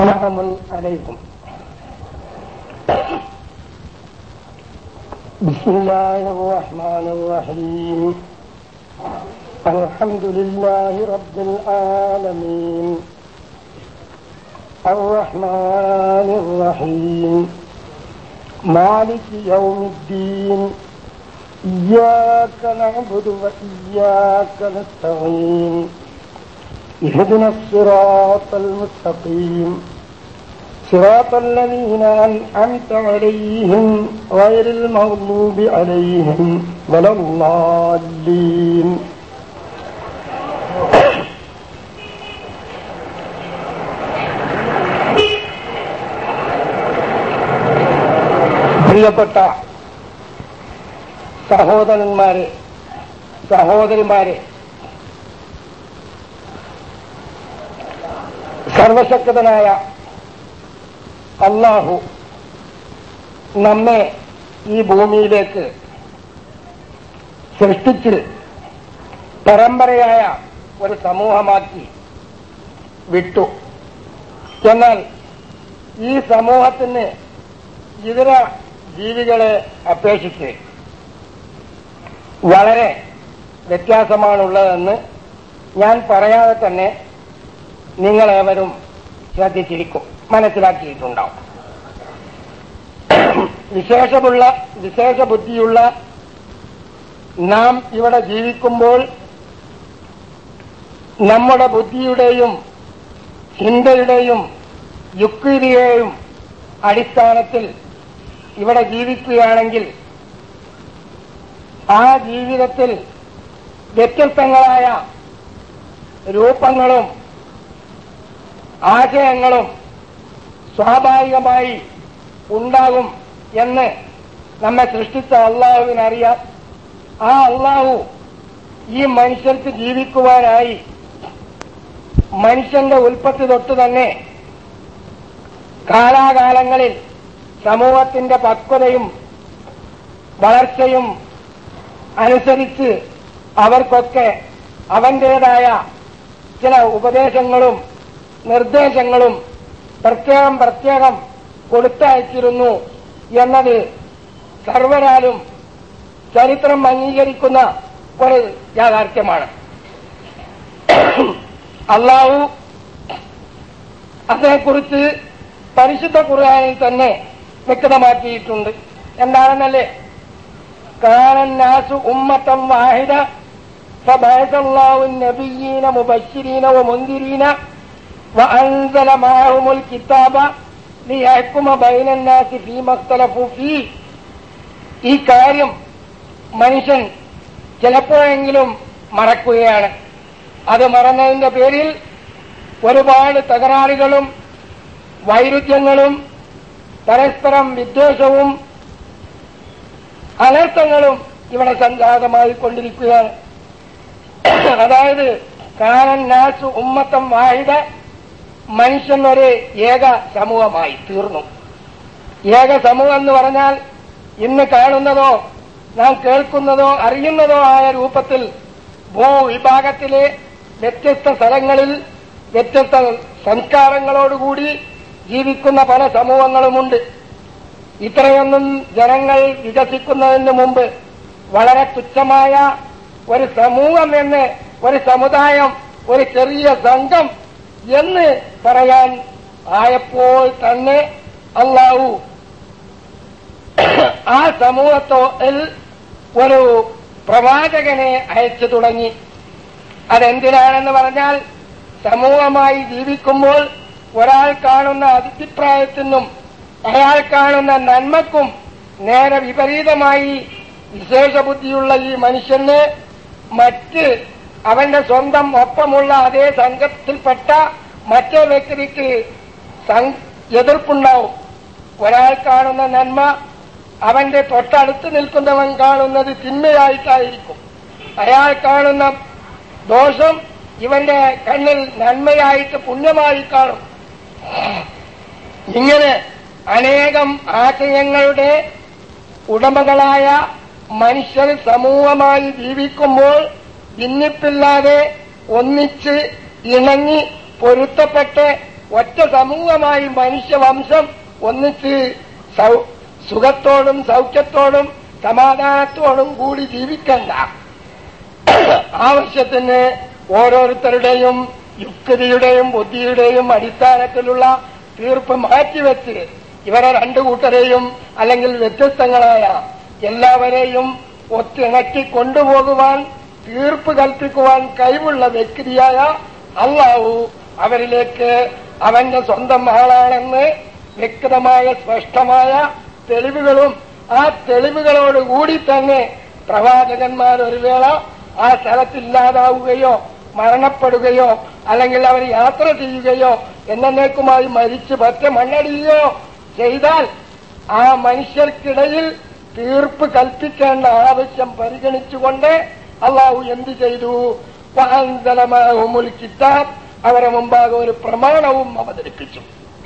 سلام عليكم بسم الله الرحمن الرحيم الحمد لله رب العالمين الرحمن الرحيم مالك يوم الدين إياك نعبد وإياك نستعين اهدنا الصراط المستقيم صراط الذين أنعمت عليهم غير المغضوب عليهم ولا الضالين പ്രിയപ്പെട്ട സഹോദരന്മാരെ സഹോദരിമാരെ സർവശക്തനായ അള്ളാഹു നമ്മെ ഈ ഭൂമിയിലേക്ക് സൃഷ്ടിച്ച് പരമ്പരയായ ഒരു സമൂഹമാക്കി വിട്ടു എന്നാൽ ഈ സമൂഹത്തിന് ഇതര ജീവികളെ അപേക്ഷിച്ച് വളരെ വ്യത്യാസമാണുള്ളതെന്ന് ഞാൻ പറയാതെ തന്നെ നിങ്ങളേവരും ശ്രദ്ധിച്ചിരിക്കും മനസ്സിലാക്കിയിട്ടുണ്ടാവും വിശേഷമുള്ള വിശേഷ ബുദ്ധിയുള്ള നാം ഇവിടെ ജീവിക്കുമ്പോൾ നമ്മുടെ ബുദ്ധിയുടെയും ചിന്തയുടെയും യുക്തിയുടെയും അടിസ്ഥാനത്തിൽ ഇവിടെ ജീവിക്കുകയാണെങ്കിൽ ആ ജീവിതത്തിൽ വ്യത്യസ്തങ്ങളായ രൂപങ്ങളും ആശയങ്ങളും സ്വാഭാവികമായി ഉണ്ടാകും എന്ന് നമ്മെ സൃഷ്ടിച്ച അള്ളാഹുവിനറിയാം ആ അള്ളാഹു ഈ മനുഷ്യർക്ക് ജീവിക്കുവാനായി മനുഷ്യന്റെ ഉൽപ്പത്തി തൊട്ട് തന്നെ കാലാകാലങ്ങളിൽ സമൂഹത്തിന്റെ പക്വതയും വളർച്ചയും അനുസരിച്ച് അവർക്കൊക്കെ അവന്റേതായ ചില ഉപദേശങ്ങളും നിർദ്ദേശങ്ങളും പ്രത്യേകം പ്രത്യേകം കൊടുത്തയച്ചിരുന്നു എന്നത് സർവരാലും ചരിത്രം അംഗീകരിക്കുന്ന ഒരു യാഥാർത്ഥ്യമാണ് അള്ളാഹു അതേക്കുറിച്ച് പരിശുദ്ധ ഖുർആാനിൽ തന്നെ വ്യക്തമാക്കിയിട്ടുണ്ട് എന്താണെന്നല്ലേ കാനന്നാസു ഉമ്മത്തം വാഹിദ فبعث الله النبيين مبشرين ومنذرين وأنزل معهم الكتاب ليحكم بين الناس فيما اختلفوا فيه ഈ കാര്യം മനുഷ്യൻ ചിലപ്പോഴെങ്കിലും മറക്കുകയാണ് അത് മറന്നതിന്റെ പേരിൽ ഒരുപാട് തകരാറുകളും വൈരുദ്ധ്യങ്ങളും പരസ്പരം വിദ്വേഷവും അനർത്ഥങ്ങളും ഇവിടെ സംജാതമായി കൊണ്ടിരിക്കുകയാണ് അതായത് കാനൻ നാസു ഉമ്മത്തം വാഹിദ മനുഷ്യൻ ഒരു ഏക സമൂഹമായി തീർന്നു ഏക സമൂഹം എന്ന് പറഞ്ഞാൽ ഇന്ന് കാണുന്നതോ നാം കേൾക്കുന്നതോ അറിയുന്നതോ ആയ രൂപത്തിൽ ഭൂവിഭാഗത്തിലെ വ്യത്യസ്ത സ്ഥലങ്ങളിൽ വ്യത്യസ്ത സംസ്കാരങ്ങളോടുകൂടി ജീവിക്കുന്ന പല സമൂഹങ്ങളുമുണ്ട് ഇത്രയൊന്നും ജനങ്ങൾ വികസിക്കുന്നതിന് മുമ്പ് വളരെ തുച്ഛമായ ഒരു സമൂഹം എന്ന് ഒരു സമുദായം ഒരു ചെറിയ സംഘം എന്ന് പറയാൻ ആയപ്പോൾ തന്നെ അള്ളാഹു ആ സമൂഹത്തിൽ ഒരു പ്രവാചകനെ അയച്ചു തുടങ്ങി അതെന്തിനാണെന്ന് പറഞ്ഞാൽ സമൂഹമായി ജീവിക്കുമ്പോൾ ഒരാൾ കാണുന്ന അഭിപ്രായത്തിനും അയാൾ കാണുന്ന നന്മക്കും നേരെ വിപരീതമായി വിശേഷബുദ്ധിയുള്ള ഈ മനുഷ്യന് മറ്റ് അവന്റെ സ്വന്തം ഒപ്പമുള്ള അതേ സംഘത്തിൽപ്പെട്ട മറ്റേ വ്യക്തിക്ക് എതിർപ്പുണ്ടാവും ഒരാൾ കാണുന്ന നന്മ അവന്റെ തൊട്ടടുത്ത് നിൽക്കുന്നവൻ കാണുന്നത് തിന്മയായിട്ടായിരിക്കും അയാൾ കാണുന്ന ദോഷം ഇവന്റെ കണ്ണിൽ നന്മയായിട്ട് പുണ്യമായി കാണും ഇങ്ങനെ അനേകം ആശയങ്ങളുടെ ഉടമകളായ മനുഷ്യർ സമൂഹമായി ജീവിക്കുമ്പോൾ ഭിന്നിപ്പില്ലാതെ ഒന്നിച്ച് ഇണങ്ങി പൊരുത്തപ്പെട്ട് ഒറ്റ സമൂഹമായി മനുഷ്യവംശം ഒന്നിച്ച് സൗ- സുഖത്തോടും സൗഖ്യത്തോടും സമാധാനത്തോടും കൂടി ജീവിക്കണ്ട ആവശ്യത്തിന് ഓരോരുത്തരുടെയും യുക്തിയുടെയും ബുദ്ധിയുടെയും അടിസ്ഥാനത്തിലുള്ള തീർപ്പ് മാറ്റിവെച്ച് ഇവരെ രണ്ടു കൂട്ടരെയും അല്ലെങ്കിൽ വ്യത്യസ്തങ്ങളായ എല്ലാവരെയും ഒത്തിണക്കി കൊണ്ടുപോകുവാൻ തീർപ്പ് കൽപ്പിക്കുവാൻ കഴിവുള്ള വ്യക്തിയായ അള്ളാഹു അവരിലേക്ക് അവന്റെ സ്വന്തം ആളാണെന്ന് വ്യക്തമായ സ്പഷ്ടമായ തെളിവുകളും ആ തെളിവുകളോടുകൂടി തന്നെ പ്രവാചകന്മാർ ഒരു വേള ആ സ്ഥലത്തില്ലാതാവുകയോ മരണപ്പെടുകയോ അല്ലെങ്കിൽ അവർ യാത്ര ചെയ്യുകയോ എന്നേക്കുമായി മരിച്ച് പറ്റ മണ്ണടിയുകയോ ചെയ്താൽ ആ മനുഷ്യർക്കിടയിൽ തീർപ്പ് കൽപ്പിക്കേണ്ട ആവശ്യം പരിഗണിച്ചുകൊണ്ട് അള്ളാഹു എന്ത് ചെയ്തു വാന്തലമാഹുമുൽ കിതാബ് അവരെ മുമ്പാകെ ഒരു പ്രമാണവും അവതരിപ്പിച്ചു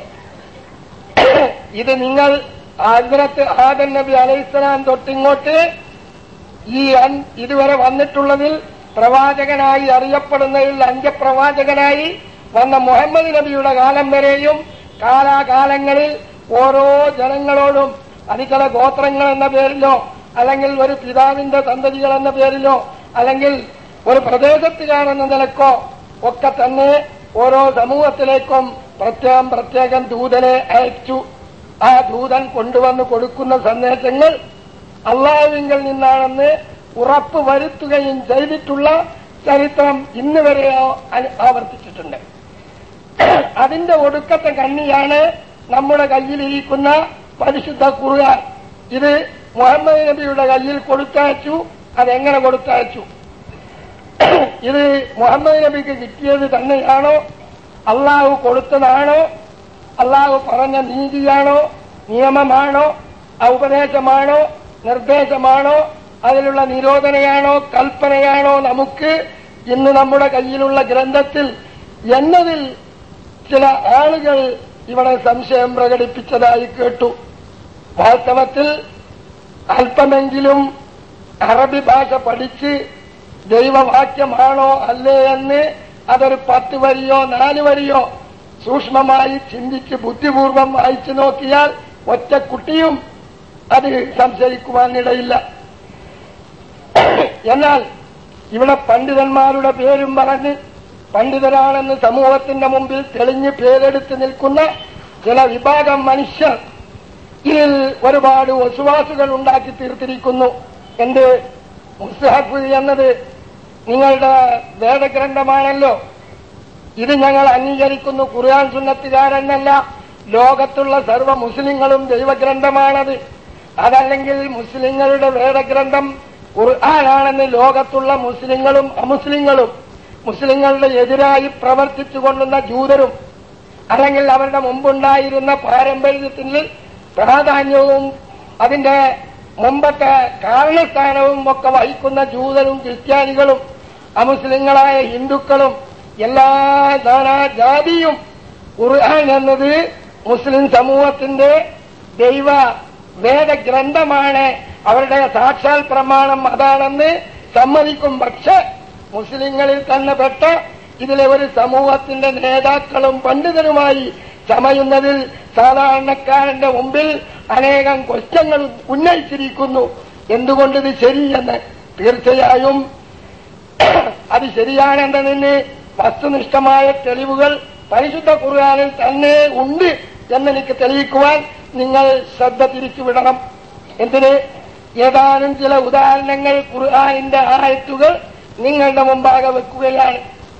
ഇത് നിങ്ങൾ ആഗ്രഹത്ത് ആദൻ നബി അലൈഹിസ്സലാം തൊട്ടിങ്ങോട്ട് ഈ അൻ- ഇതുവരെ വന്നിട്ടുള്ളതിൽ പ്രവാചകനായി അറിയപ്പെടുന്നതിൽ അഞ്ചപ്രവാചകനായി വന്ന മുഹമ്മദ് നബിയുടെ കാലം വരെയും കാലാകാലങ്ങളിൽ ഓരോ ജനങ്ങളോടും അത് ചില ഗോത്രങ്ങൾ എന്ന പേരിലോ അല്ലെങ്കിൽ ഒരു പിതാവിന്റെ സന്തതികൾ എന്ന പേരിലോ അല്ലെങ്കിൽ ഒരു പ്രദേശത്തുകാർ എന്ന നിലക്കോ ഒക്കെ തന്നെ ഓരോ സമൂഹത്തിലേക്കും പ്രത്യേകം പ്രത്യേകം ദൂതനെ അയച്ചു ആ ദൂതൻ കൊണ്ടുവന്ന് കൊടുക്കുന്ന സന്ദേശങ്ങൾ അള്ളാഹുവിങ്കിൽ നിന്നാണെന്ന് ഉറപ്പ് വരുത്തുകയും ചെയ്തിട്ടുള്ള ചരിത്രം ഇന്ന് വരെ ആ- ആവർത്തിച്ചിട്ടുണ്ട് അതിന്റെ ഒടുക്കത്തെ കണ്ണിയാണ് നമ്മുടെ കയ്യിലിരിക്കുന്ന പരിശുദ്ധ ഖുർആൻ ഇത് മുഹമ്മദ് നബിയുടെ കയ്യിൽ കൊടുത്തയച്ചു അതെങ്ങനെ കൊടുത്തയച്ചു ഇത് മുഹമ്മദ് നബിക്ക് കിട്ടിയത് തന്നെയാണോ അള്ളാഹു കൊടുത്തതാണോ അള്ളാഹു പറഞ്ഞ നീതിയാണോ നിയമമാണോ ഉപദേശമാണോ നിർദ്ദേശമാണോ അതിലുള്ള നിരോധനയാണോ കൽപ്പനയാണോ നമുക്ക് ഇന്ന് നമ്മുടെ കയ്യിലുള്ള ഗ്രന്ഥത്തിൽ എന്നതിൽ ചില ആളുകൾ ഇവിടെ സംശയം പ്രകടിപ്പിച്ചതായി കേട്ടു വാസ്തവത്തിൽ അല്പമെങ്കിലും അറബി ഭാഷ പഠിച്ച് ദൈവവാക്യമാണോ അല്ലേ എന്ന് അതൊരു പത്ത് വരിയോ നാല് വരിയോ സൂക്ഷ്മമായി ചിന്തിച്ച് ബുദ്ധിപൂർവം വായിച്ചു നോക്കിയാൽ ഒറ്റ കുട്ടിയും അത് സംശയിക്കുവാനിടയില്ല എന്നാൽ ഇവിടെ പണ്ഡിതന്മാരുടെ പേരും പറഞ്ഞ് പണ്ഡിതരാണെന്ന് സമൂഹത്തിന്റെ മുമ്പിൽ തെളിഞ്ഞ് പേരെടുത്ത് നിൽക്കുന്ന ചില വിഭാഗം മനുഷ്യർ ഇതിൽ ഒരുപാട് വസുവാസുകൾ ഉണ്ടാക്കി തീർത്തിരിക്കുന്നു എന്ത് മുസ്ഹഫ് എന്നത് നിങ്ങളുടെ വേദഗ്രന്ഥമാണല്ലോ ഇത് ഞങ്ങൾ അംഗീകരിക്കുന്നു ഖുർആൻ സുന്നത്തുകാരെന്നല്ല ലോകത്തുള്ള സർവ്വ മുസ്ലിങ്ങളും ദൈവഗ്രന്ഥമാണത് അതല്ലെങ്കിൽ മുസ്ലിങ്ങളുടെ വേദഗ്രന്ഥം ഖുർആനാണെന്ന് ലോകത്തുള്ള മുസ്ലിങ്ങളും അമുസ്ലിങ്ങളും മുസ്ലിങ്ങളുടെ എതിരായി പ്രവർത്തിച്ചു കൊള്ളുന്ന ജൂതരും അല്ലെങ്കിൽ അവരുടെ മുമ്പുണ്ടായിരുന്ന പാരമ്പര്യത്തിൽ പ്രാധാന്യവും അതിന്റെ മുമ്പത്തെ കാരണസ്ഥാനവും ഒക്കെ വഹിക്കുന്ന ജൂതരും ക്രിസ്ത്യാനികളും അമുസ്ലിങ്ങളായ ഹിന്ദുക്കളും എല്ലാ നാനാജാതിയും ഖുർആൻ എന്നത് മുസ്ലിം സമൂഹത്തിന്റെ ദൈവ വേദഗ്രന്ഥമാണ് അവരുടെ സാക്ഷാൽ പ്രമാണം അതാണെന്ന് സമ്മതിക്കും പക്ഷെ മുസ്ലിങ്ങളിൽ തന്നെ പെട്ട ഇതിലെ ഒരു സമൂഹത്തിന്റെ നേതാക്കളും പണ്ഡിതരുമായി ചമയുന്നതിൽ സാധാരണക്കാരന്റെ മുമ്പിൽ അനേകം ക്വസ്റ്റ്യങ്ങൾ ഉന്നയിച്ചിരിക്കുന്നു എന്തുകൊണ്ടിത് ശരിയെന്ന് തീർച്ചയായും അത് ശരിയാണെന്നതിന് വസ്തുനിഷ്ഠമായ തെളിവുകൾ പരിശുദ്ധ ഖുർആാനിൽ തന്നെ ഉണ്ട് എന്നെനിക്ക് തെളിയിക്കുവാൻ നിങ്ങൾ ശ്രദ്ധ തിരിച്ചുവിടണം എന്തിന് ഏതാനും ചില ഉദാഹരണങ്ങൾ ഖുർആാനിന്റെ ആയത്തുകൾ നിങ്ങളുടെ മുമ്പാകെ വെക്കുകയാണ്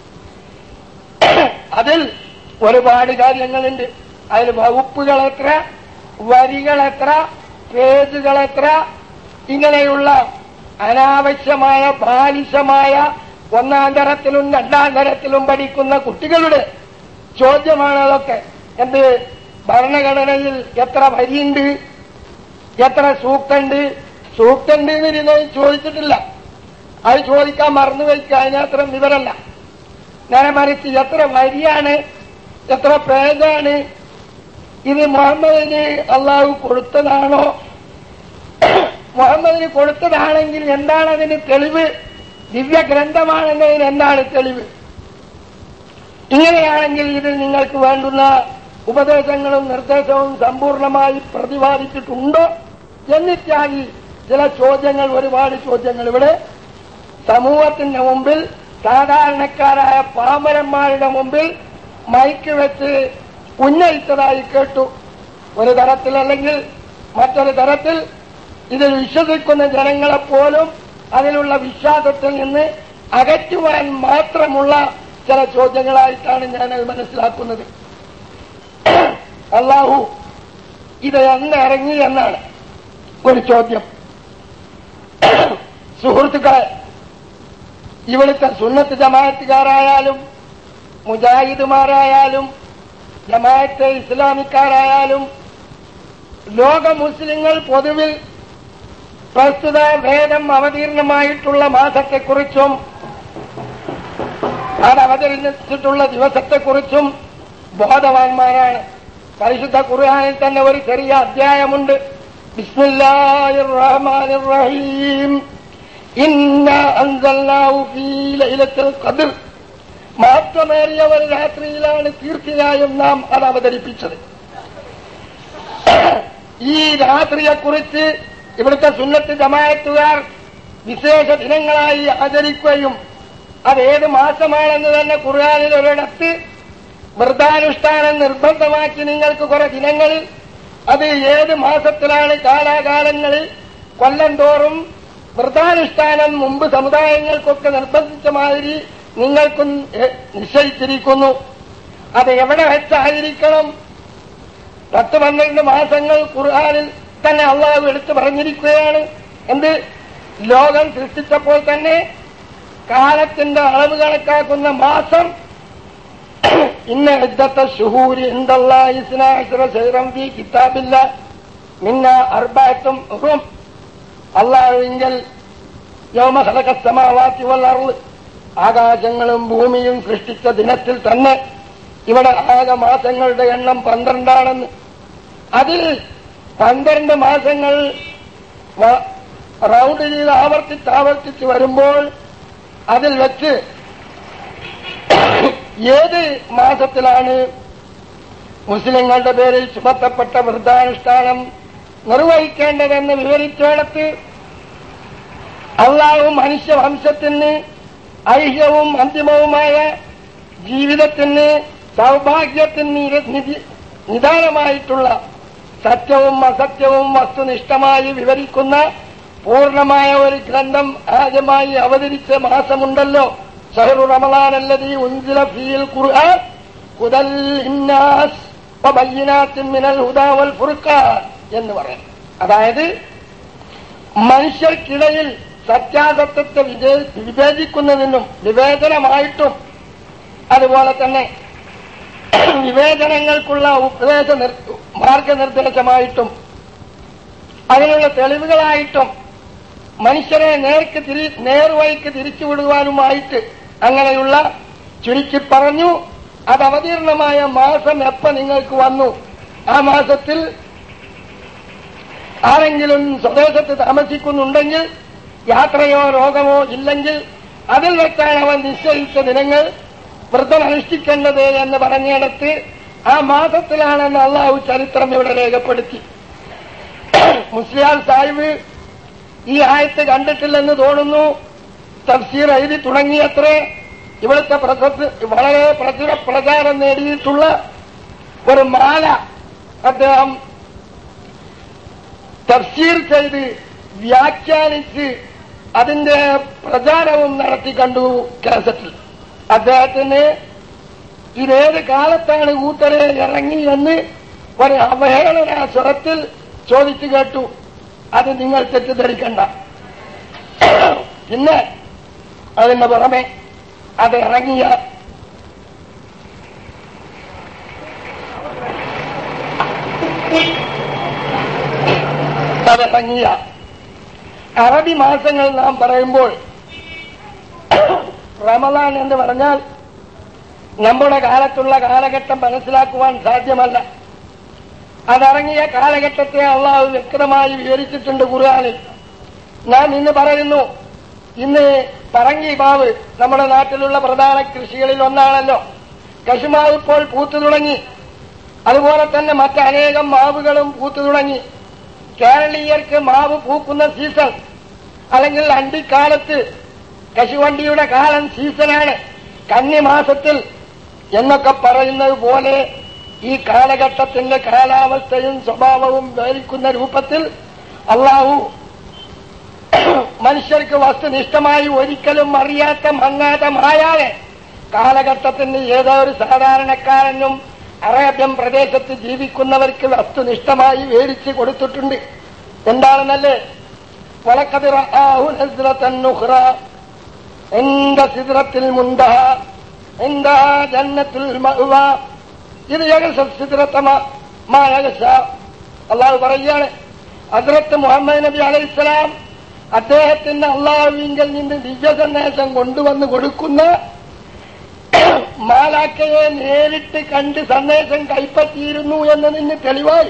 അതിൽ ഒരുപാട് കാര്യങ്ങളുണ്ട് അതിൽ വകുപ്പുകൾ എത്ര വരികൾ എത്ര പേജുകൾ എത്ര ഇങ്ങനെയുള്ള അനാവശ്യമായ ബാലിശമായ ഒന്നാം തരത്തിലും രണ്ടാം തരത്തിലും പഠിക്കുന്ന കുട്ടികളുടെ ചോദ്യമാണ് അതൊക്കെ എന്ത് ഭരണഘടനയിൽ എത്ര വരിയുണ്ട് എത്ര സൂക്തണ്ട് സൂക്തണ്ട് എന്നിരുന്ന് ചോദിച്ചിട്ടില്ല അത് ചോദിക്കാൻ മറന്നു വയ്ക്കുക അതിനത്ര വിവരമല്ല നേരെ മറിച്ച് എത്ര വരിയാണ് എത്ര പേജാണ് ഇത് മുഹമ്മദിന് അള്ളാഹു കൊടുത്തതാണോ മുഹമ്മദിന് കൊടുത്തതാണെങ്കിൽ എന്താണ് അതിന് തെളിവ് ദിവ്യ ഗ്രന്ഥമാണെന്നതിന് എന്താണ് തെളിവ് ഇങ്ങനെയാണെങ്കിൽ ഇതിൽ നിങ്ങൾക്ക് വേണ്ടുന്ന ഉപദേശങ്ങളും നിർദ്ദേശവും സമ്പൂർണമായി പ്രതിപാദിച്ചിട്ടുണ്ടോ എന്നിത്യാദി ചില ചോദ്യങ്ങൾ ഒരുപാട് ചോദ്യങ്ങൾ ഇവിടെ സമൂഹത്തിന്റെ മുമ്പിൽ സാധാരണക്കാരായ പാമരന്മാരുടെ മുമ്പിൽ മൈക്ക് വെച്ച് ഉന്നയിച്ചതായി കേട്ടു ഒരു തരത്തിലല്ലെങ്കിൽ മറ്റൊരു തരത്തിൽ ഇതിൽ വിശ്വസിക്കുന്ന ജനങ്ങളെപ്പോലും അതിലുള്ള വിശ്വാസത്തിൽ നിന്ന് അകറ്റുവാൻ മാത്രമുള്ള ചില ചോദ്യങ്ങളായിട്ടാണ് ഞാനത് മനസ്സിലാക്കുന്നത് അള്ളാഹു ഇത് എന്ന് ഇറങ്ങി എന്നാണ് ഒരു ചോദ്യം സുഹൃത്തുക്കളെ ഇവിടുത്തെ സുന്നത്ത് ജമാഅത്തുകാരായാലും മുജാഹിദുമാരായാലും ജമാഅത്തെ ഇസ്ലാമിക്കാരായാലും ലോക മുസ്ലിങ്ങൾ പൊതുവിൽ പ്രസ്തുത വേദം അവതീർണമായിട്ടുള്ള മാസത്തെക്കുറിച്ചും അത് അവതരിച്ചിട്ടുള്ള ദിവസത്തെക്കുറിച്ചും ബോധവാന്മാരാണ് പരിശുദ്ധ ഖുർആനിൽ തന്നെ ഒരു ചെറിയ അധ്യായമുണ്ട് ബിസ്മില്ലാഹിർ റഹ്മാനിർ റഹീം ഇന്ന അൻസൽനാഹു ഫീ ലൈലത്തുൽ ഖദ്ർ മഹത്വമേറിയ ഒരു രാത്രിയിലാണ് തീർച്ചയായും നാം അത് അവതരിപ്പിച്ചത് ഈ രാത്രിയെക്കുറിച്ച് ഇവിടുത്തെ സുന്നത്ത് ജമായത്തുകാർ വിശേഷ ദിനങ്ങളായി ആചരിക്കുകയും അത് ഏത് മാസമാണെന്ന് തന്നെ ഖുർആാനിൽ ഒരിടത്ത് വ്രതാനുഷ്ഠാനം നിർബന്ധമാക്കി നിങ്ങൾക്ക് കുറെ ദിനങ്ങളിൽ അത് ഏത് മാസത്തിലാണ് കാലാകാലങ്ങളിൽ കൊല്ലം തോറും വ്രതാനുഷ്ഠാനം മുമ്പ് സമുദായങ്ങൾക്കൊക്കെ നിർബന്ധിച്ച മാതിരി നിങ്ങൾക്കും എ, നിശ്ചയിച്ചിരിക്കുന്നു അത് എവിടെ വെച്ചായിരിക്കണം പത്ത് പന്ത്രണ്ട് മാസങ്ങൾ ഖുർആാനിൽ തന്നെ അള്ളാഹു എടുത്തു പറഞ്ഞിരിക്കുകയാണ് എന്ത് ലോകം സൃഷ്ടിച്ചപ്പോൾ തന്നെ കാലത്തിന്റെ അളവ് കണക്കാക്കുന്ന മാസം ഇന്ന ഇദ്ദത്തെ ഷുഹൂരി എന്തല്ലാഹി ഇസ്നാശ്ര ശൈറം ഫി കിതാബില്ല മിന്ന അർബാത്തും ഹും അള്ളാഹുവിങ്കൽ യോമ ഹലകസമാവാത്തി വല്ലറുൾ ആകാശങ്ങളും ഭൂമിയും സൃഷ്ടിച്ച ദിനത്തിൽ തന്നെ ഇവിടെ ആകെ മാസങ്ങളുടെ എണ്ണം പന്ത്രണ്ടാണെന്ന് അതിൽ പന്ത്രണ്ട് മാസങ്ങൾ വ- റൗണ്ട് ചെയ്ത് ആവർത്തിച്ച് ആവർത്തിച്ച് വരുമ്പോൾ അതിൽ വെച്ച് ഏത് മാസത്തിലാണ് മുസ്ലിങ്ങളുടെ പേരിൽ ചുമത്തപ്പെട്ട വൃദ്ധാനുഷ്ഠാനം നിർവഹിക്കേണ്ടതെന്ന് വിവരിച്ചിടത്ത് അള്ളാഹു മനുഷ്യവംശത്തിന് ഐഹ്യവും അന്തിമവുമായ ജീവിതത്തിന് സൗഭാഗ്യത്തിന് നിര- നിധി- നിദാനമായിട്ടുള്ള സത്യവും അസത്യവും വസ്തുനിഷ്ഠമായി വിവരിക്കുന്ന പൂർണ്ണമായ ഒരു ഗ്രന്ഥം ആദ്യമായി അവതരിച്ച മാസമുണ്ടല്ലോ ഷഹറു റമളാനല്ലതി ഉൻസില ഫീൽ ഖുർആൻ ഹുദൽ ലിന്നാസ് വബയ്യിനാത്തിൻ മിനൽ ഹുദാ വൽ ഫുർഖാൻ എന്ന് പറയാം അതായത് മനുഷ്യർക്കിടയിൽ സത്യാസത്യത്തെ വിജയ- വിവേചിക്കുന്നതിനും വിവേചനമായിട്ടും അതുപോലെ തന്നെ വിവേചനങ്ങൾക്കുള്ള ഉപദേശ നിർ- മാർഗനിർദ്ദേശമായിട്ടും അതിനുള്ള തെളിവുകളായിട്ടും മനുഷ്യരെ നേർക്ക് തിരി നേർവഴിക്ക് തിരിച്ചുവിടുവാനുമായിട്ട് അങ്ങനെയുള്ള ചുരുക്കി പറഞ്ഞു അത് അവതീർണമായ മാസം എപ്പ നിങ്ങൾക്ക് വന്നു ആ മാസത്തിൽ ആരെങ്കിലും സ്വദേശത്ത് താമസിക്കുന്നുണ്ടെങ്കിൽ യാത്രയോ രോഗമോ ഇല്ലെങ്കിൽ അതിൽ വെച്ചാണ് അവൻ നിശ്ചയിച്ച ദിനങ്ങൾ വ്രതം അനുഷ്ഠിക്കേണ്ടത് എന്ന് പറഞ്ഞിടത്ത് ആ മാസത്തിലാണെന്ന് അള്ളാഹു ചരിത്രം ഇവിടെ രേഖപ്പെടുത്തി മുസ്ലിയാർ സാഹിബ് ഈ ആയത്ത് കണ്ടിട്ടില്ലെന്ന് തോന്നുന്നു തഫ്സീർ എഴുതി തുടങ്ങിയത്രേ ഇവിടുത്തെ പ്രസക്തി വളരെ പ്രചുര പ്രചാരം നേടിയിട്ടുള്ള ഒരു മാല അദ്ദേഹം തഫ്സീർ ചെയ്ത് വ്യാഖ്യാനിച്ച് അതിന്റെ പ്രചാരവും നടത്തി കണ്ടു കേസറ്റിൽ അദ്ദേഹത്തിന് ഇതേത് കാലത്താണ് കൂട്ടരെ ഇറങ്ങി എന്ന് ഒരു അവഹേളന സ്വരത്തിൽ ചോദിച്ചു കേട്ടു അത് നിങ്ങൾ തെറ്റിദ്ധരിക്കണ്ട പിന്നെ അതിന്റെ പുറമെ അത് ഇറങ്ങിയ അതിറങ്ങിയ അറബി മാസങ്ങൾ നാം പറയുമ്പോൾ റമലാൻ എന്ന് പറഞ്ഞാൽ നമ്മുടെ കാലത്തുള്ള കാലഘട്ടം മനസ്സിലാക്കുവാൻ സാധ്യമല്ല അതിറങ്ങിയ കാലഘട്ടത്തെ അള്ളാഹു വ്യക്തമായി വിവരിച്ചിട്ടുണ്ട് ഖുർആാനിൽ ഞാൻ ഇന്ന് പറയുന്നു ഇന്ന് പറങ്ങി മാവ് നമ്മുടെ നാട്ടിലുള്ള പ്രധാന കൃഷികളിൽ ഒന്നാണല്ലോ കശുമാവ് ഇപ്പോൾ പൂത്തു തുടങ്ങി അതുപോലെ തന്നെ മറ്റനേകം മാവുകളും പൂത്തു തുടങ്ങി കേരളീയർക്ക് മാവ് പൂക്കുന്ന സീസൺ അല്ലെങ്കിൽ അണ്ടിക്കാലത്ത് കശുവണ്ടിയുടെ കാലം സീസണാണ് കന്നിമാസത്തിൽ എന്നൊക്കെ പറയുന്നത് പോലെ ഈ കാലഘട്ടത്തിന്റെ കാലാവസ്ഥയും സ്വഭാവവും വേദിക്കുന്ന രൂപത്തിൽ അള്ളാഹു മനുഷ്യർക്ക് വസ്തുനിഷ്ഠമായി ഒരിക്കലും അറിയാത്ത മങ്ങാത്ത മായാതെ കാലഘട്ടത്തിന് ഏതോ ഒരു സാധാരണക്കാരനും അറേബ്യൻ പ്രദേശത്ത് ജീവിക്കുന്നവർക്ക് വസ്തുനിഷ്ഠമായി വേടിച്ച് കൊടുത്തിട്ടുണ്ട് എന്താണെന്നല്ലേ വളക്കതിറ ആഹുനസ്രത്തന്നുഹ്റ എന്റെ സിദ്രത്തിൽ മുന്തഹ എന്താ ജന്നത്തിൽ മഅ്വ ഇത് യകസ സിദ്രത്തമ മാ യകസ അള്ളാഹു പറയുകയാണ് ഹസ്രത്ത് മുഹമ്മദ് നബി അലൈഹിസ്സലാം അദ്ദേഹത്തിന് അള്ളാഹുവിങ്കിൽ നിന്ന് ദിവ്യ സന്ദേശം കൊണ്ടുവന്ന് കൊടുക്കുന്ന മാലാക്കയെ നേരിട്ട് കണ്ട് സന്ദേശം കൈപ്പറ്റിയിരുന്നു എന്നതിന് തെളിവായി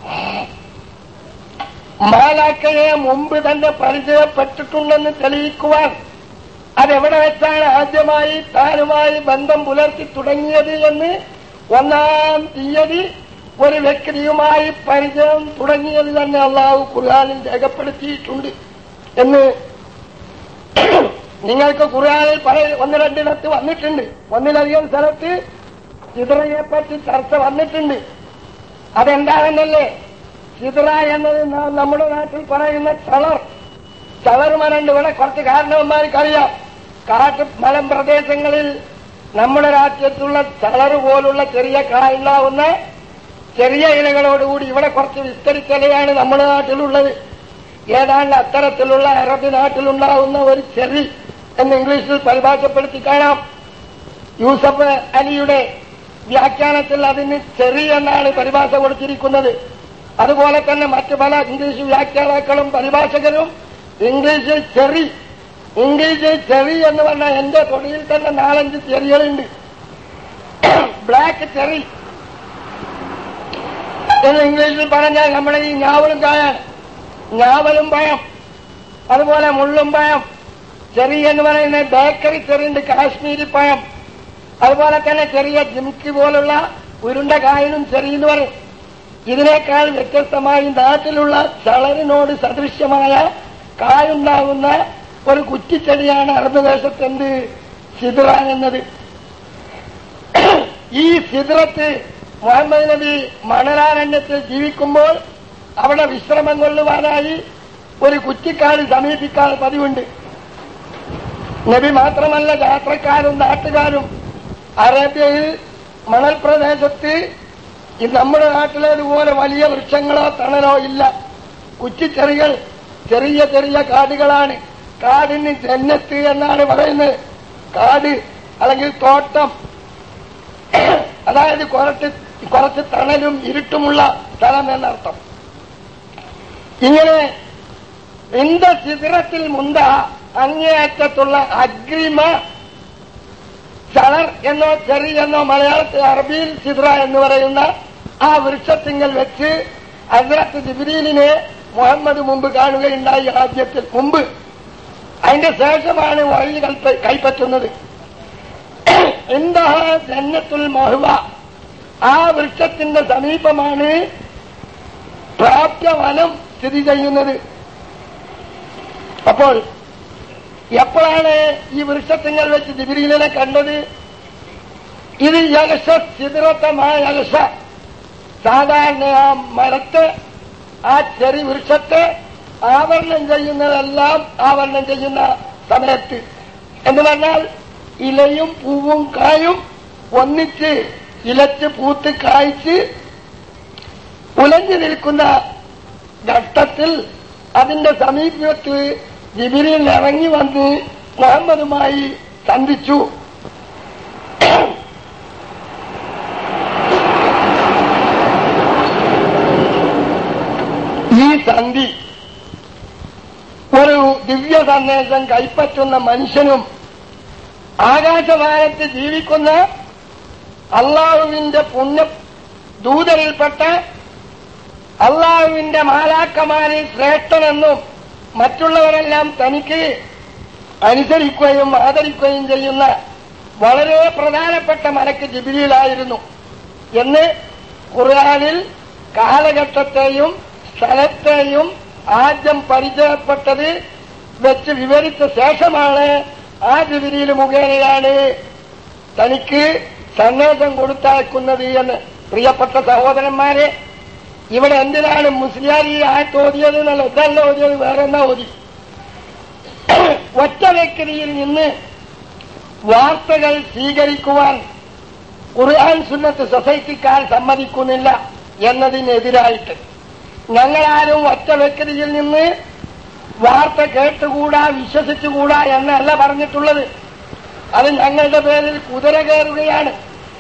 മാലാക്കയെ മുമ്പ് തന്നെ പരിചയപ്പെട്ടിട്ടുണ്ടെന്ന് തെളിയിക്കുവാൻ അതെവിടെ വെച്ചാണ് ആദ്യമായി താനുമായി ബന്ധം പുലർത്തി തുടങ്ങിയത് എന്ന് ഒന്നാം തീയതി ഒരു വ്യക്തിയുമായി പരിചയം തുടങ്ങിയത് തന്നെ അള്ളാഹു ഖുർആാനിൽ രേഖപ്പെടുത്തിയിട്ടുണ്ട് എന്ന് നിങ്ങൾക്ക് ഖുർആാനിൽ പല ഒന്ന് രണ്ടിടത്ത് വന്നിട്ടുണ്ട് ഒന്നിലധികം സ്ഥലത്ത് ചിത്രയെ പറ്റി ചർച്ച വന്നിട്ടുണ്ട് അതെന്താണെന്നല്ലേ ചിത്ര എന്നത് നാം നമ്മുടെ നാട്ടിൽ പറയുന്ന ചളർ ചളർ മരണ്ട് ഇവിടെ കുറച്ച് കാരണവന്മാർക്കറിയാം കാട്ട് മലം പ്രദേശങ്ങളിൽ നമ്മുടെ രാജ്യത്തുള്ള ചളറ് പോലുള്ള ചെറിയ കായുണ്ടാവുന്ന ചെറിയ ഇലകളോടുകൂടി ഇവിടെ കുറച്ച് വിസ്തരിച്ചിലയാണ് നമ്മുടെ നാട്ടിലുള്ളത് ഏതാണ്ട് അത്തരത്തിലുള്ള അറബി നാട്ടിലുണ്ടാവുന്ന ഒരു ചെറി എന്ന് ഇംഗ്ലീഷിൽ പരിഭാഷപ്പെടുത്തി കാണാം യൂസഫ് അലിയുടെ വ്യാഖ്യാനത്തിൽ അതിന് ചെറി എന്നാണ് പരിഭാഷ കൊടുത്തിരിക്കുന്നത് അതുപോലെ തന്നെ മറ്റു പല ഇംഗ്ലീഷ് വ്യാഖ്യാതാക്കളും പരിഭാഷകരും ഇംഗ്ലീഷിൽ ചെറി ഇംഗ്ലീഷിൽ ചെറി എന്ന് പറഞ്ഞാൽ എന്റെ തൊടിയിൽ തന്നെ നാലഞ്ച് ചെറികളുണ്ട് ബ്ലാക്ക് ചെറി എന്ന് ഇംഗ്ലീഷിൽ പറഞ്ഞാൽ നമ്മുടെ ഈ ഞാവലും കായാണ് ഞാവലും പഴം അതുപോലെ മുള്ളും പഴം ചെറി എന്ന് പറയുന്ന ബേക്കറി ചെറിയുണ്ട് കാശ്മീരി പഴം അതുപോലെ തന്നെ ചെറിയ ജിംക്കി പോലുള്ള ഉരുണ്ട കായനും ചെറി എന്ന് പറയും ഇതിനേക്കാൾ വ്യത്യസ്തമായി നാട്ടിലുള്ള ചളരിനോട് സദൃശ്യമായ കായുണ്ടാകുന്ന ഒരു കുറ്റിച്ചെടിയാണ് അറബ് ദേശത്തെന്ത് സിദ്റ എന്നത് ഈ സിദ്റത്ത് മുഹമ്മദ് നബി മണലാരണ്യത്തിൽ ജീവിക്കുമ്പോൾ അവിടെ വിശ്രമം കൊള്ളുവാനായി ഒരു കുറ്റിക്കാട് സമീപിക്കാൻ പതിവുണ്ട് നബി മാത്രമല്ല യാത്രക്കാരും നാട്ടുകാരും അറേബ്യയിൽ മണൽ പ്രദേശത്ത് ഈ നമ്മുടെ നാട്ടിലേതുപോലെ വലിയ വൃക്ഷങ്ങളോ തണലോ ഇല്ല കുറ്റിച്ചെറികൾ ചെറിയ ചെറിയ കാടുകളാണ് കാടിന് ജന്നത്ത് എന്നാണ് പറയുന്നത് കാട് അല്ലെങ്കിൽ തോട്ടം അതായത് കുറച്ച് കുറച്ച് തണലും ഇരുട്ടുമുള്ള സ്ഥലം എന്നർത്ഥം ഇങ്ങനെ ഇന്ത ശിഖരത്തിൽ മുന്ത അങ്ങേയറ്റത്തുള്ള അഗ്രിമ ചളർ എന്നോ ചെറി എന്നോ മലയാളത്തിൽ അറബിയിൽ സിദ്ര എന്ന് പറയുന്ന ആ വൃക്ഷത്തിങ്കൽ വെച്ച് ഹസ്രത്ത് ജിബ്രീലിനെ മുഹമ്മദ് മുമ്പ് കാണുകയുണ്ടായി ആദ്യത്തിൽ മുമ്പ് അതിന്റെ ശേഷമാണ് വഴി കൽപ്പ കൈപ്പറ്റുന്നത് എന്താ ജന്നത്തുൽ മഹുവ ആ വൃക്ഷത്തിന്റെ സമീപമാണ് പ്രാപ്യവനം സ്ഥിതി ചെയ്യുന്നത് അപ്പോൾ എപ്പോഴാണ് ഈ വൃക്ഷത്തിങ്ങൾ വെച്ച് ജിബിരിലിനെ കണ്ടത് ഇത് യകശ ചിതിറത്തമായ യകശ സാധാരണ ആ മരത്തെ ആ ചെറി വൃക്ഷത്തെ ആവരണം ചെയ്യുന്നതെല്ലാം ആവരണം ചെയ്യുന്ന സമയത്ത് എന്ന് പറഞ്ഞാൽ ഇലയും പൂവും കായും ഒന്നിച്ച് ഇലച്ച് പൂത്ത് കായ്ച്ച് ഉലഞ്ഞു നിൽക്കുന്ന ഘട്ടത്തിൽ അതിന്റെ സമീപത്ത് ജിബിരിൽ ഇറങ്ങി വന്ന് മുഹമ്മദുമായി സന്ധിച്ചു ഈ സന്ധി ഒരു ദിവ്യ സന്ദേശം കൈപ്പറ്റുന്ന മനുഷ്യനും ആകാശവാനത്ത് ജീവിക്കുന്ന അള്ളാഹുവിന്റെ പുണ്യ ദൂതരിൽപ്പെട്ട അള്ളാഹുവിന്റെ മാലാക്കമാരിൽ ശ്രേഷ്ഠനെന്നും മറ്റുള്ളവരെല്ലാം തനിക്ക് അനുസരിക്കുകയും ആദരിക്കുകയും ചെയ്യുന്ന വളരെ പ്രധാനപ്പെട്ട മലക്ക് ജിബിലിയിലായിരുന്നു എന്ന് ഖുർആനിൽ കാലഘട്ടത്തെയും സ്ഥലത്തെയും ആദ്യം പരിചയപ്പെട്ടത് വെച്ച് വിവരിച്ച ശേഷമാണ് ആ ജിബിലിയിൽ മുഖേനയാണ് തനിക്ക് സന്ദേശം കൊടുത്തയക്കുന്നത് എന്ന് പ്രിയപ്പെട്ട സഹോദരന്മാരെ ഇവിടെ എന്തിനാണ് മുസ്ലിയാർ ഈ ആയത്ത് ഓതിയത് എന്നല്ല ഇതല്ല ഓതിയത് വേറെ എന്നാ ഓതി ഒറ്റ വ്യക്തിയിൽ നിന്ന് വാർത്തകൾ സ്വീകരിക്കുവാൻ ഖുർആൻ സുന്നത്ത് സൊസൈറ്റിക്കാർ സമ്മതിക്കുന്നില്ല എന്നതിനെതിരായിട്ട് ഞങ്ങളാരും ഒറ്റ വ്യക്തിയിൽ നിന്ന് വാർത്ത കേട്ടുകൂടാ വിശ്വസിച്ചുകൂടാ എന്നല്ല പറഞ്ഞിട്ടുള്ളത് അത് ഞങ്ങളുടെ പേരിൽ കുതിര കയറുകയാണ്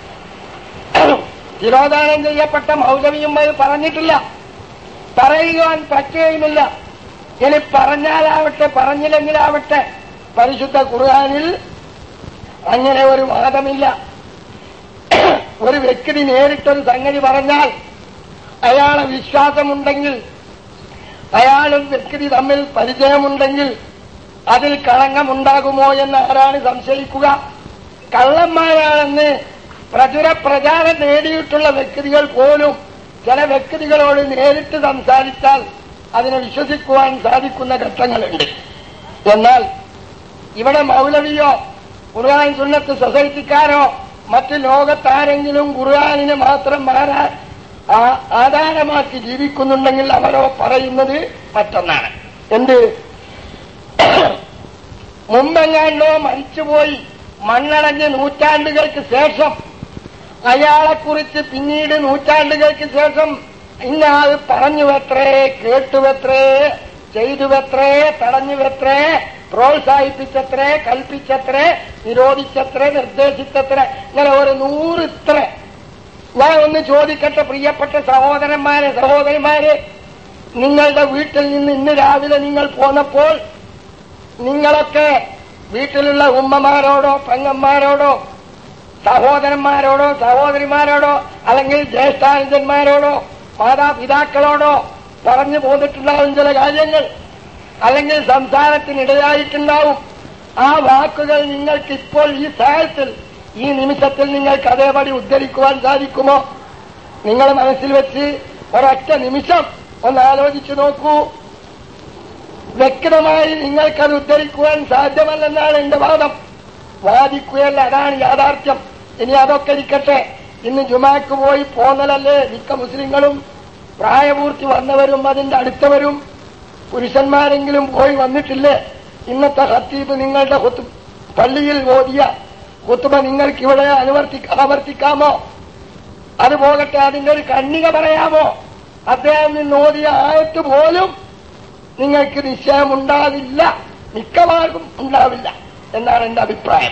തിരോധാനം ചെയ്യപ്പെട്ട മൗലവിയും അത് പറഞ്ഞിട്ടില്ല പറയുവാൻ പറ്റുകയുമില്ല ഇനി പറഞ്ഞാലാവട്ടെ പറഞ്ഞില്ലെങ്കിലാവട്ടെ പരിശുദ്ധ ഖുർആാനിൽ അങ്ങനെ ഒരു വാദമില്ല ഒരു വ്യക്തി നേരിട്ടൊരു സംഗതി പറഞ്ഞാൽ അയാളെ വിശ്വാസമുണ്ടെങ്കിൽ അയാളും വ്യക്തി തമ്മിൽ പരിചയമുണ്ടെങ്കിൽ അതിൽ കളങ്കമുണ്ടാകുമോ എന്ന് ആരാണ് സംശയിക്കുക കള്ളന്മാരാണെന്ന് പ്രചുര പ്രചാരം നേടിയിട്ടുള്ള വ്യക്തികൾ പോലും ചില വ്യക്തികളോട് നേരിട്ട് സംസാരിച്ചാൽ അതിനെ വിശ്വസിക്കുവാൻ സാധിക്കുന്ന ഘട്ടങ്ങളുണ്ട് എന്നാൽ ഇവിടെ മൗലവിയോ ഖുർആൻ സുന്നത്ത് സൊസൈറ്റിക്കാരോ മറ്റ് ലോകത്താരെങ്കിലും ഖുർആാനിനെ മാത്രം മാറാ ആ- ആധാരമാക്കി ജീവിക്കുന്നുണ്ടെങ്കിൽ അവരോ പറയുന്നത് മറ്റൊന്നാണ് എന്ത് മുമ്പെങ്ങാണ്ടോ മരിച്ചുപോയി മണ്ണടഞ്ഞ് നൂറ്റാണ്ടുകൾക്ക് ശേഷം അയാളെക്കുറിച്ച് പിന്നീട് നൂറ്റാണ്ടുകൾക്ക് ശേഷം ഇന്നാൾ പറഞ്ഞുവെത്രേ കേട്ടുവെത്രേ ചെയ്തുവെത്രേ തടഞ്ഞുവെത്രേ പ്രോത്സാഹിപ്പിച്ചത്രേ കൽപ്പിച്ചത്രേ നിരോധിച്ചത്രേ നിർദ്ദേശിച്ചത്രേ ഇങ്ങനെ ഒരു നൂറ് ഇത്ര ഞാൻ ഒന്ന് ചോദിക്കട്ടെ പ്രിയപ്പെട്ട സഹോദരന്മാരെ സഹോദരിമാരെ നിങ്ങളുടെ വീട്ടിൽ നിന്ന് ഇന്ന് രാവിലെ നിങ്ങൾ പോന്നപ്പോൾ നിങ്ങളൊക്കെ വീട്ടിലുള്ള ഉമ്മമാരോടോ പെങ്ങന്മാരോടോ സഹോദരന്മാരോടോ സഹോദരിമാരോടോ അല്ലെങ്കിൽ ജ്യേഷ്ഠാനുജന്മാരോടോ മാതാപിതാക്കളോടോ പറഞ്ഞു പോന്നിട്ടുണ്ടാവും ചില കാര്യങ്ങൾ അല്ലെങ്കിൽ സംസാരത്തിനിടയായിട്ടുണ്ടാവും ആ വാക്കുകൾ നിങ്ങൾക്ക് ഇപ്പോൾ ഈ സാഹചര്യത്തിൽ ഈ നിമിഷത്തിൽ നിങ്ങൾക്ക് അതേപടി ഉദ്ധരിക്കുവാൻ സാധിക്കുമോ നിങ്ങൾ മനസ്സിൽ വെച്ച് ഒരൊറ്റ നിമിഷം ഒന്ന് ആലോചിച്ചു നോക്കൂ വ്യക്തമായി നിങ്ങൾക്കത് ഉദ്ധരിക്കുവാൻ സാധ്യമല്ലെന്നാണ് എന്റെ വാദം വാദിക്കുകയല്ല അതാണ് യാഥാർത്ഥ്യം ഇനി അതൊക്കെ ഇരിക്കട്ടെ ഇന്ന് ജുമാക്ക് പോയി പോന്നലല്ലേ മിക്ക മുസ്ലിങ്ങളും പ്രായപൂർത്തി വന്നവരും അതിന്റെ അടുത്തവരും പുരുഷന്മാരെങ്കിലും പോയി വന്നിട്ടില്ലേ ഇന്നത്തെ ഹത്തീബ് നിങ്ങളുടെ ഹുത്ത് പള്ളിയിൽ ഓതിയ കുത്തുബ നിങ്ങൾക്ക് ഇവിടെ അനുവർത്തി ആവർത്തിക്കാമോ അത് പോകട്ടെ അതിന്റെ ഒരു കണ്ണിക പറയാമോ അദ്ദേഹം നിന്ന് ഓതിയ ആയത്ത് പോലും നിങ്ങൾക്ക് നിശ്ചയമുണ്ടാവില്ല മിക്കവാറും ഉണ്ടാവില്ല എന്നാണ് എന്റെ അഭിപ്രായം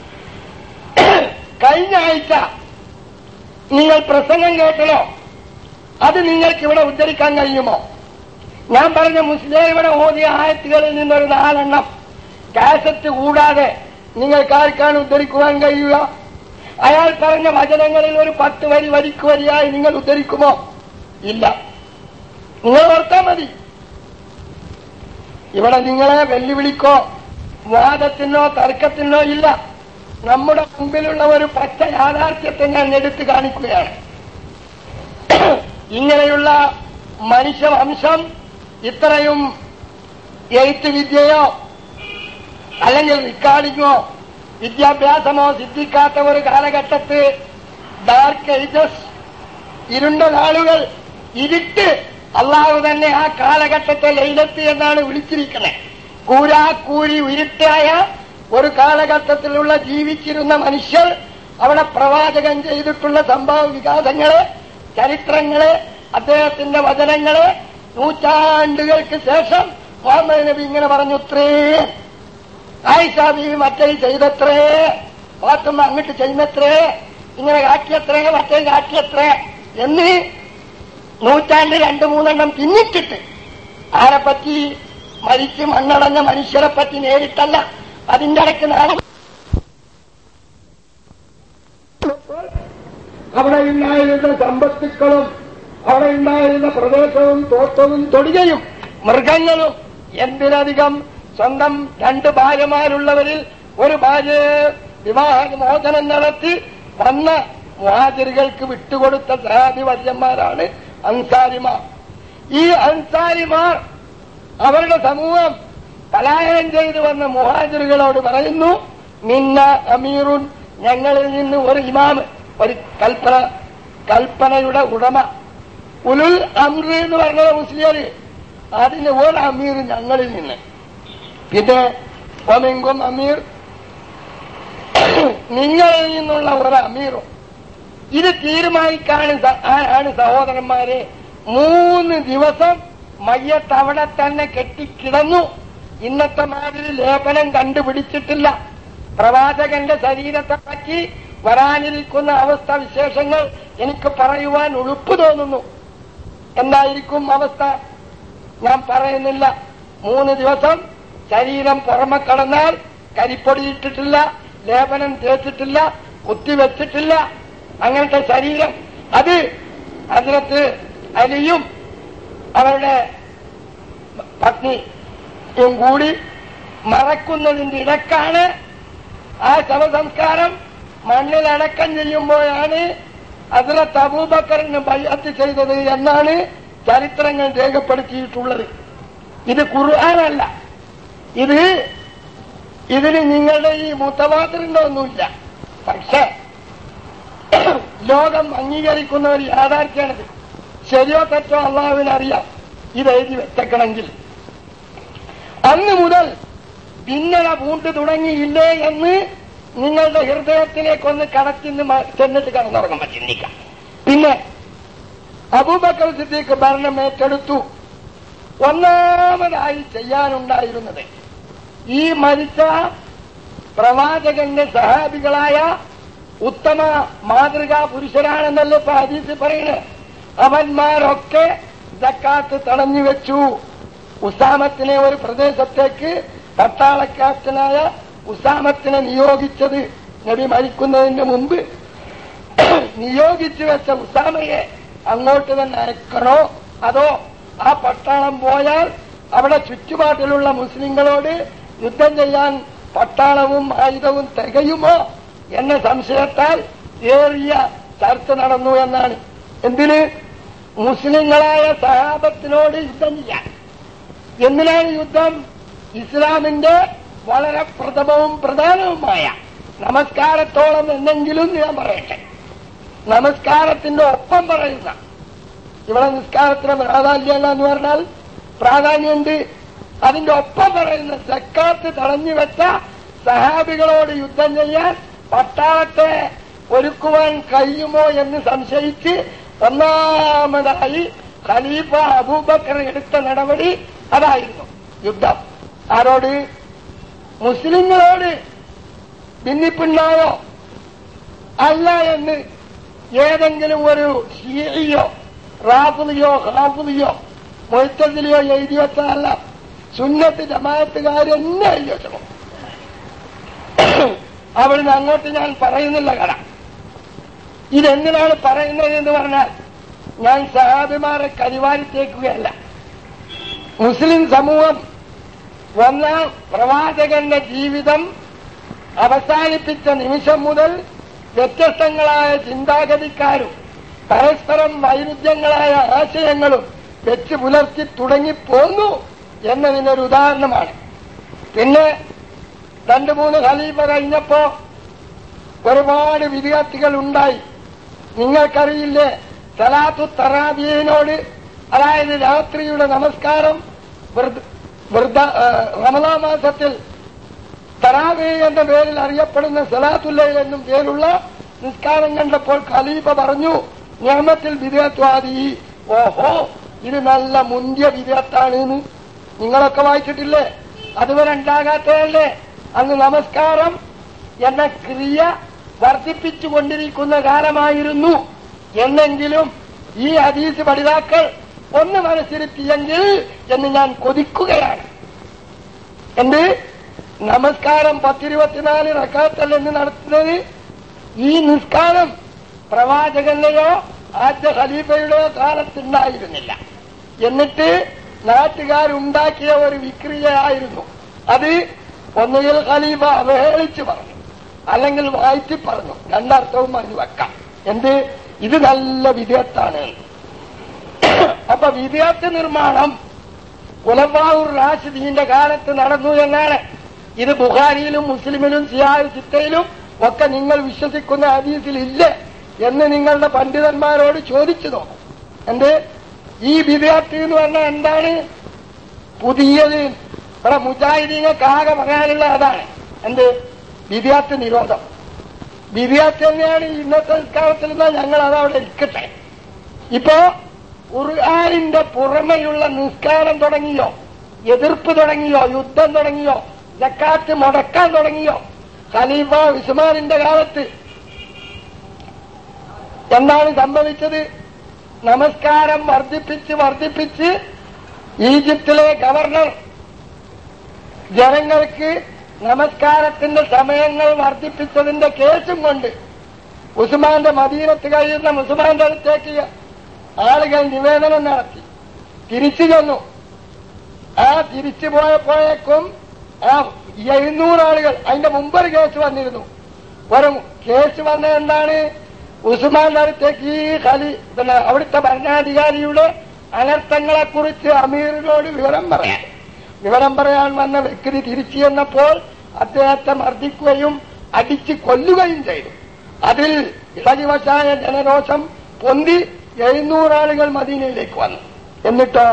കഴിഞ്ഞ ആഴ്ച നിങ്ങൾ പ്രസംഗം കേട്ടല്ലോ അത് നിങ്ങൾക്ക് ഇവിടെ ഉദ്ധരിക്കാൻ കഴിയുമോ ഞാൻ പറഞ്ഞ മുസ്ലിം ഇവിടെ ഓതിയ ആയത്തുകളിൽ നിന്നൊരു നാലെണ്ണം കാസറ്റ് കൂടാതെ നിങ്ങൾക്ക് ആർക്കാണ് ഉദ്ധരിക്കുവാൻ കഴിയുക അയാൾ പറഞ്ഞ വചനങ്ങളിൽ ഒരു പത്ത് വരി വരിക്ക് വരിയായി നിങ്ങൾ ഉദ്ധരിക്കുമോ ഇല്ല നിങ്ങൾ ഓർത്താൽ മതി ഇവിടെ നിങ്ങളെ വെല്ലുവിളിക്കോ വാദത്തിനോ തർക്കത്തിനോ ഇല്ല നമ്മുടെ മുമ്പിലുള്ള ഒരു പച്ച യാഥാർത്ഥ്യത്തെ ഞാൻ എടുത്തു കാണിക്കുകയാണ് ഇങ്ങനെയുള്ള മനുഷ്യവംശം ഇത്രയും എഴുത്ത് വിദ്യയോ അല്ലെങ്കിൽ റെക്കോർഡിങ്ങോ വിദ്യാഭ്യാസമോ സിദ്ധിക്കാത്ത ഒരു കാലഘട്ടത്ത് ഡാർക്ക് ഏജസ് ഇരുണ്ട നാളുകൾ ഇരുട്ട് അള്ളാഹു തന്നെ ആ കാലഘട്ടത്തെ ലൈലത്ത് എന്നാണ് വിളിച്ചിരിക്കുന്നത് കൂരാക്കൂരി ഉരുട്ടായ ഒരു കാലഘട്ടത്തിലുള്ള ജീവിച്ചിരുന്ന മനുഷ്യർ അവിടെ പ്രവാചകൻ ചെയ്തിട്ടുള്ള സംഭവ വികാസങ്ങള് ചരിത്രങ്ങള് അദ്ദേഹത്തിന്റെ വചനങ്ങള് നൂറ്റാണ്ടുകൾക്ക് ശേഷം മുഹമ്മദ് നബി ഇങ്ങനെ പറഞ്ഞുത്രേ ആയിഷാ ബീവി മറ്റേ ചെയ്തത്രേ ഫാത്തുമ്മ അങ്ങോട്ട് ചെയ്യുന്നത്രേ ഇങ്ങനെ കാട്ടിയത്രേ മറ്റേ കാട്ടിയത്രേ എന്ന് നൂറ്റാണ്ട് രണ്ട് മൂന്നെണ്ണം പിന്നിട്ടിട്ട് ആരെപ്പറ്റി മരിച്ച് മണ്ണടഞ്ഞ മനുഷ്യരെ പറ്റി നേരിട്ടല്ല അതിന്റെ ഇടയ്ക്ക് നാളെ അവിടെ ഉണ്ടായിരുന്ന സമ്പത്തുക്കളും അവിടെ ഉണ്ടായിരുന്ന പ്രദേശവും തോട്ടവും തൊടികയും മൃഗങ്ങളും എന്തിനധികം സ്വന്തം രണ്ട് ഭാര്യമാരുള്ളവരിൽ ഒരു ഭാര്യയെ വിവാഹമോചനം നടത്തി വന്ന മുഹാജിറുകൾക്ക് വിട്ടുകൊടുത്ത സഹാബി വര്യന്മാരാണ് അൻസാരിമാർ ഈ അൻസാരിമാർ അവരുടെ സമൂഹം പലായനം ചെയ്തു വന്ന മുഹാജിറുകളോട് പറയുന്നു മിന്ന അമീറുൻ ഞങ്ങളിൽ നിന്ന് ഒരു ഇമാമ് ഒരു കൽപ്പന കൽപ്പനയുടെ ഉടമ ഉലുൽ അമ്ര എന്ന് പറഞ്ഞത് മുസ്ലിയര് അതിന് ഒരു അമീർ ഞങ്ങളിൽ നിന്ന് പിന്നെ ഒമിങ്കും അമീർ നിങ്ങളിൽ നിന്നുള്ള ഒരു അമീറും ഇത് തീരുമാനിക്കാണ് സ- ആരാണ് സഹോദരന്മാരെ മൂന്ന് ദിവസം മയ്യത്ത് അവിടെ തന്നെ കെട്ടിക്കിടന്നു ഇന്നത്തെ മാതിരി ലേപനം കണ്ടുപിടിച്ചിട്ടില്ല പ്രവാചകന്റെ ശരീരത്തെ പറ്റി വരാനിരിക്കുന്ന അവസ്ഥ വിശേഷങ്ങൾ എനിക്ക് പറയുവാൻ ഉളുപ്പ് തോന്നുന്നു എന്തായിരിക്കും അവസ്ഥ ഞാൻ പറയുന്നില്ല മൂന്ന് ദിവസം ശരീരം പുറമെ കടന്നാൽ കരിപ്പൊടി ഇട്ടിട്ടില്ല ലേപനം തേച്ചിട്ടില്ല കുത്തിവെച്ചിട്ടില്ല അങ്ങനത്തെ ശരീരം അത് അതിനകത്ത് അലിയും അവരുടെ പത്നിയും കൂടി മറക്കുന്നതിന്റെ ഇടക്കാണ് ആ ശവസംസ്കാരം മണ്ണിൽ അടക്കം ചെയ്യുമ്പോഴാണ് അതിലത്ത് അബൂബക്കറിന് ബയ്യത്ത് ചെയ്തത് എന്നാണ് ചരിത്രങ്ങൾ രേഖപ്പെടുത്തിയിട്ടുള്ളത് ഇത് ഖുർആാനല്ല ഇത് ഇതിന് നിങ്ങളുടെ ഈ മുത്തവാത്തിറിന്റെ ഒന്നുമില്ല പക്ഷേ ലോകം അംഗീകരിക്കുന്ന ഒരു യാഥാർത്ഥ്യമാണിത് ശരിയോ തെറ്റോ അള്ളാഹുവിനറിയാം ഇത് എഴുതി വെച്ചേക്കണമെങ്കിൽ അന്ന് മുതൽ ഭിന്നത പൂണ്ട് തുടങ്ങിയില്ലേ എന്ന് നിങ്ങളുടെ ഹൃദയത്തിലേക്കൊന്ന് കടത്തിന്ന് മ- ചെന്നിട്ട് കടന്നുറങ്ങുമ്പോൾ ചിന്തിക്കാം പിന്നെ അബൂബക്കർ സിദ്ദീഖ് ഭരണം ഏറ്റെടുത്തു ഒന്നാമതായി ചെയ്യാനുണ്ടായിരുന്നത് ഈ മരിച്ച പ്രവാചകന്റെ സഹാബികളായ ഉത്തമ മാതൃകാ പുരുഷരാണെന്നല്ലേ ഇപ്പൊ ഹദീസ് പറയുന്നത് അവന്മാരൊക്കെ ജക്കാത്ത് തടഞ്ഞു വെച്ചു ഉസാമത്തിനെ ഒരു പ്രദേശത്തേക്ക് പട്ടാളക്കാരനായ ഉസാമത്തിനെ നിയോഗിച്ചത് നബി മരിക്കുന്നതിന് മുമ്പ് നിയോഗിച്ചു വെച്ച ഉസാമയെ അങ്ങോട്ട് തന്നെ അയക്കണോ അതോ ആ പട്ടാളം പോയാൽ അവിടെ ചുറ്റുപാട്ടിലുള്ള മുസ്ലിങ്ങളോട് യുദ്ധം ചെയ്യാൻ പട്ടാളവും ആയുധവും തികയുമോ എന്ന സംശയത്താൽ ഏറിയ ചർച്ച നടന്നു എന്നാണ് എന്തിന് മുസ്ലിങ്ങളായ സഹാബത്തിനോട് യുദ്ധം ചെയ്യാൻ എന്തിനാണ് യുദ്ധം ഇസ്ലാമിന്റെ വളരെ പ്രഥമവും പ്രധാനവുമായ നമസ്കാരത്തോളം എന്നെങ്കിലും ഞാൻ പറയട്ടെ നമസ്കാരത്തിന്റെ ഒപ്പം പറയുന്ന ഇവിടെ നിസ്കാരത്തിന് പ്രാധാന്യമല്ല എന്ന് പറഞ്ഞാൽ പ്രാധാന്യമുണ്ട് അതിന്റെ ഒപ്പം പറയുന്ന സക്കാത്ത് തടഞ്ഞു വെച്ച സഹാബികളോട് യുദ്ധം ചെയ്യാൻ പട്ടാളത്തെ ഒരുക്കുവാൻ കഴിയുമോ എന്ന് സംശയിച്ച് ഒന്നാമതായി ഖലീഫ അബൂബക്കർ എടുത്ത നടപടി അതായിരുന്നു യുദ്ധം ആരോട് മുസ്ലിങ്ങളോട് ഭിന്നിപ്പുണ്ടായോ അല്ല എന്ന് ഏതെങ്കിലും ഒരു ഷീയോ റാഫുലിയോ ഹാഫുലിയോ മൊയ്ത്തതിലെയോ എഴുതി വെച്ചതല്ല സുന്നത്ത് ജമാഅത്തുകാരെന്നെ എഴുതി വെച്ചോ അവിടുന്ന് അങ്ങോട്ട് ഞാൻ പറയുന്നില്ല കട ഇതെന്തിനാണ് പറയുന്നത് എന്ന് പറഞ്ഞാൽ ഞാൻ സഹാബിമാരെ കരിവാരിത്തേക്കുകയല്ല മുസ്ലിം സമൂഹം ഒന്നാം പ്രവാചകന്റെ ജീവിതം അവസാനിപ്പിച്ച നിമിഷം മുതൽ വ്യത്യസ്തങ്ങളായ ചിന്താഗതിക്കാരും പരസ്പരം വൈരുദ്ധ്യങ്ങളായ ആശയങ്ങളും വെച്ച് പുലർത്തി തുടങ്ങിപ്പോന്നു എന്നതിനൊരു ഉദാഹരണമാണ് പിന്നെ രണ്ടു മൂന്ന് ഖലീഫ കഴിഞ്ഞപ്പോ ഒരുപാട് വിദ്യാർത്ഥികൾ ഉണ്ടായി നിങ്ങൾക്കറിയില്ലേ സലാത്തു തറാബിയനോട് അതായത് രാത്രിയുടെ നമസ്കാരം വൃദ്ധ- വൃദ്ധ ആ, റമദാൻ മാസത്തിൽ തറാവി എന്ന പേരിൽ അറിയപ്പെടുന്ന സലാത്തുല്ലയിൽ എന്നും പേരുള്ള നിസ്കാരം കണ്ടപ്പോൾ ഖലീഫ പറഞ്ഞു നിയമത്തിൽ വിദേത്വാദി ഓഹോ ഇത് നല്ല മുന്തിയ വിദേത്താണ് എന്ന് നിങ്ങളൊക്കെ വായിച്ചിട്ടില്ലേ അതുവരെ ഉണ്ടാകാത്തതല്ലേ അന്ന് നമസ്കാരം എന്ന ക്രിയ വർദ്ധിപ്പിച്ചുകൊണ്ടിരിക്കുന്ന കാലമായിരുന്നു എന്നെങ്കിലും ഈ ഹദീസ് പഠിതാക്കൾ ഒന്ന് മനസ്സിരുത്തിയെങ്കിൽ എന്ന് ഞാൻ കൊതിക്കുകയാണ് എന്ത് നമസ്കാരം പത്തിരുപത്തിനാല് റക്കാത്തല്ലെന്ന് നടത്തുന്നത് ഈ നിസ്കാരം പ്രവാചകന്റെയോ ആദ്യ ഖലീഫയുടെയോ കാലത്തുണ്ടായിരുന്നില്ല എന്നിട്ട് നാട്ടുകാരുണ്ടാക്കിയ ഒരു വിക്രിയയായിരുന്നു അത് ഒന്നുകിൽ ഖലീഫ അവഹേളിച്ചു പറഞ്ഞു അല്ലെങ്കിൽ വായിച്ച് പറഞ്ഞു രണ്ടർത്ഥവും അതിന് വെക്കാം എന്ത് ഇത് നല്ല വിധേയത്താണ് അപ്പൊ വിധേയത്ത് നിർമ്മാണം കുലബാവൂർ റാഷിദീന്റെ കാലത്ത് നടന്നു എന്നാണ് ഇത് ബുഖാരിയിലും മുസ്ലിമിലും സിയാൽ ചിത്തയിലും ഒക്കെ നിങ്ങൾ വിശ്വസിക്കുന്ന ഹദീസിൽ ഇല്ലേ എന്ന് നിങ്ങളുടെ പണ്ഡിതന്മാരോട് ചോദിച്ചു നോക്കും എന്ത് ഈ വിദ്യാർത്ഥി എന്ന് പറഞ്ഞാൽ എന്താണ് പുതിയത് ഇവിടെ മുജാഹിദീങ്ങൾക്ക് ആകെ പറയാനുള്ള അതാണ് എന്ത് വിദ്യാർത്ഥി നിരോധം വിദ്യാർത്ഥി തന്നെയാണ് ഇന്നത്തെ കാലത്തിൽ നിന്നാൽ ഞങ്ങൾ അതവിടെ ഇരിക്കട്ടെ ഇപ്പോ ഖുർആാനിന്റെ പുറമെയുള്ള നിസ്കാരം തുടങ്ങിയോ എതിർപ്പ് തുടങ്ങിയോ യുദ്ധം തുടങ്ങിയോ ജക്കാത്ത് മുടക്കാൻ തുടങ്ങിയോ ഖലീഫ ഉസ്മാനിന്റെ കാലത്ത് എന്താണ് സംഭവിച്ചത് നമസ്കാരം വർദ്ധിപ്പിച്ച് വർദ്ധിപ്പിച്ച് ഈജിപ്തിലെ ഗവർണർ ജനങ്ങൾക്ക് നമസ്കാരത്തിന്റെ സമയങ്ങൾ വർദ്ധിപ്പിച്ചതിന്റെ കേസും കൊണ്ട് ഉസ്മാന്റെ മദീനത്ത് കഴിയുന്ന ഉസ്മാന്റെ അടുത്തേക്ക് ആളുകൾ നിവേദനം നടത്തി തിരിച്ചു ചെന്നു ആ തിരിച്ചു പോയപ്പോഴേക്കും ആ എഴുന്നൂറ് ആളുകൾ അതിന്റെ മുമ്പൊരു കേസ് വന്നിരുന്നു ഒരു കേസ് വന്ന എന്താണ് ഉസ്മാന്റെ അടുത്തേക്ക് ഈ ഖലി പിന്നെ അവിടുത്തെ ഭരണാധികാരിയുടെ അനർത്ഥങ്ങളെക്കുറിച്ച് അമീറിനോട് വിവരം പറയാൻ വിവരം പറയാൻ വന്ന വ്യക്തി തിരിച്ചു ചെന്നപ്പോൾ അദ്ദേഹത്തെ മർദ്ദിക്കുകയും അടിച്ച് കൊല്ലുകയും ചെയ്തു അതിൽ ഇളകിവശായ ജനരോഷം പൊന്തി എഴുന്നൂറാളുകൾ മദീനയിലേക്ക് വന്നു എന്നിട്ടോ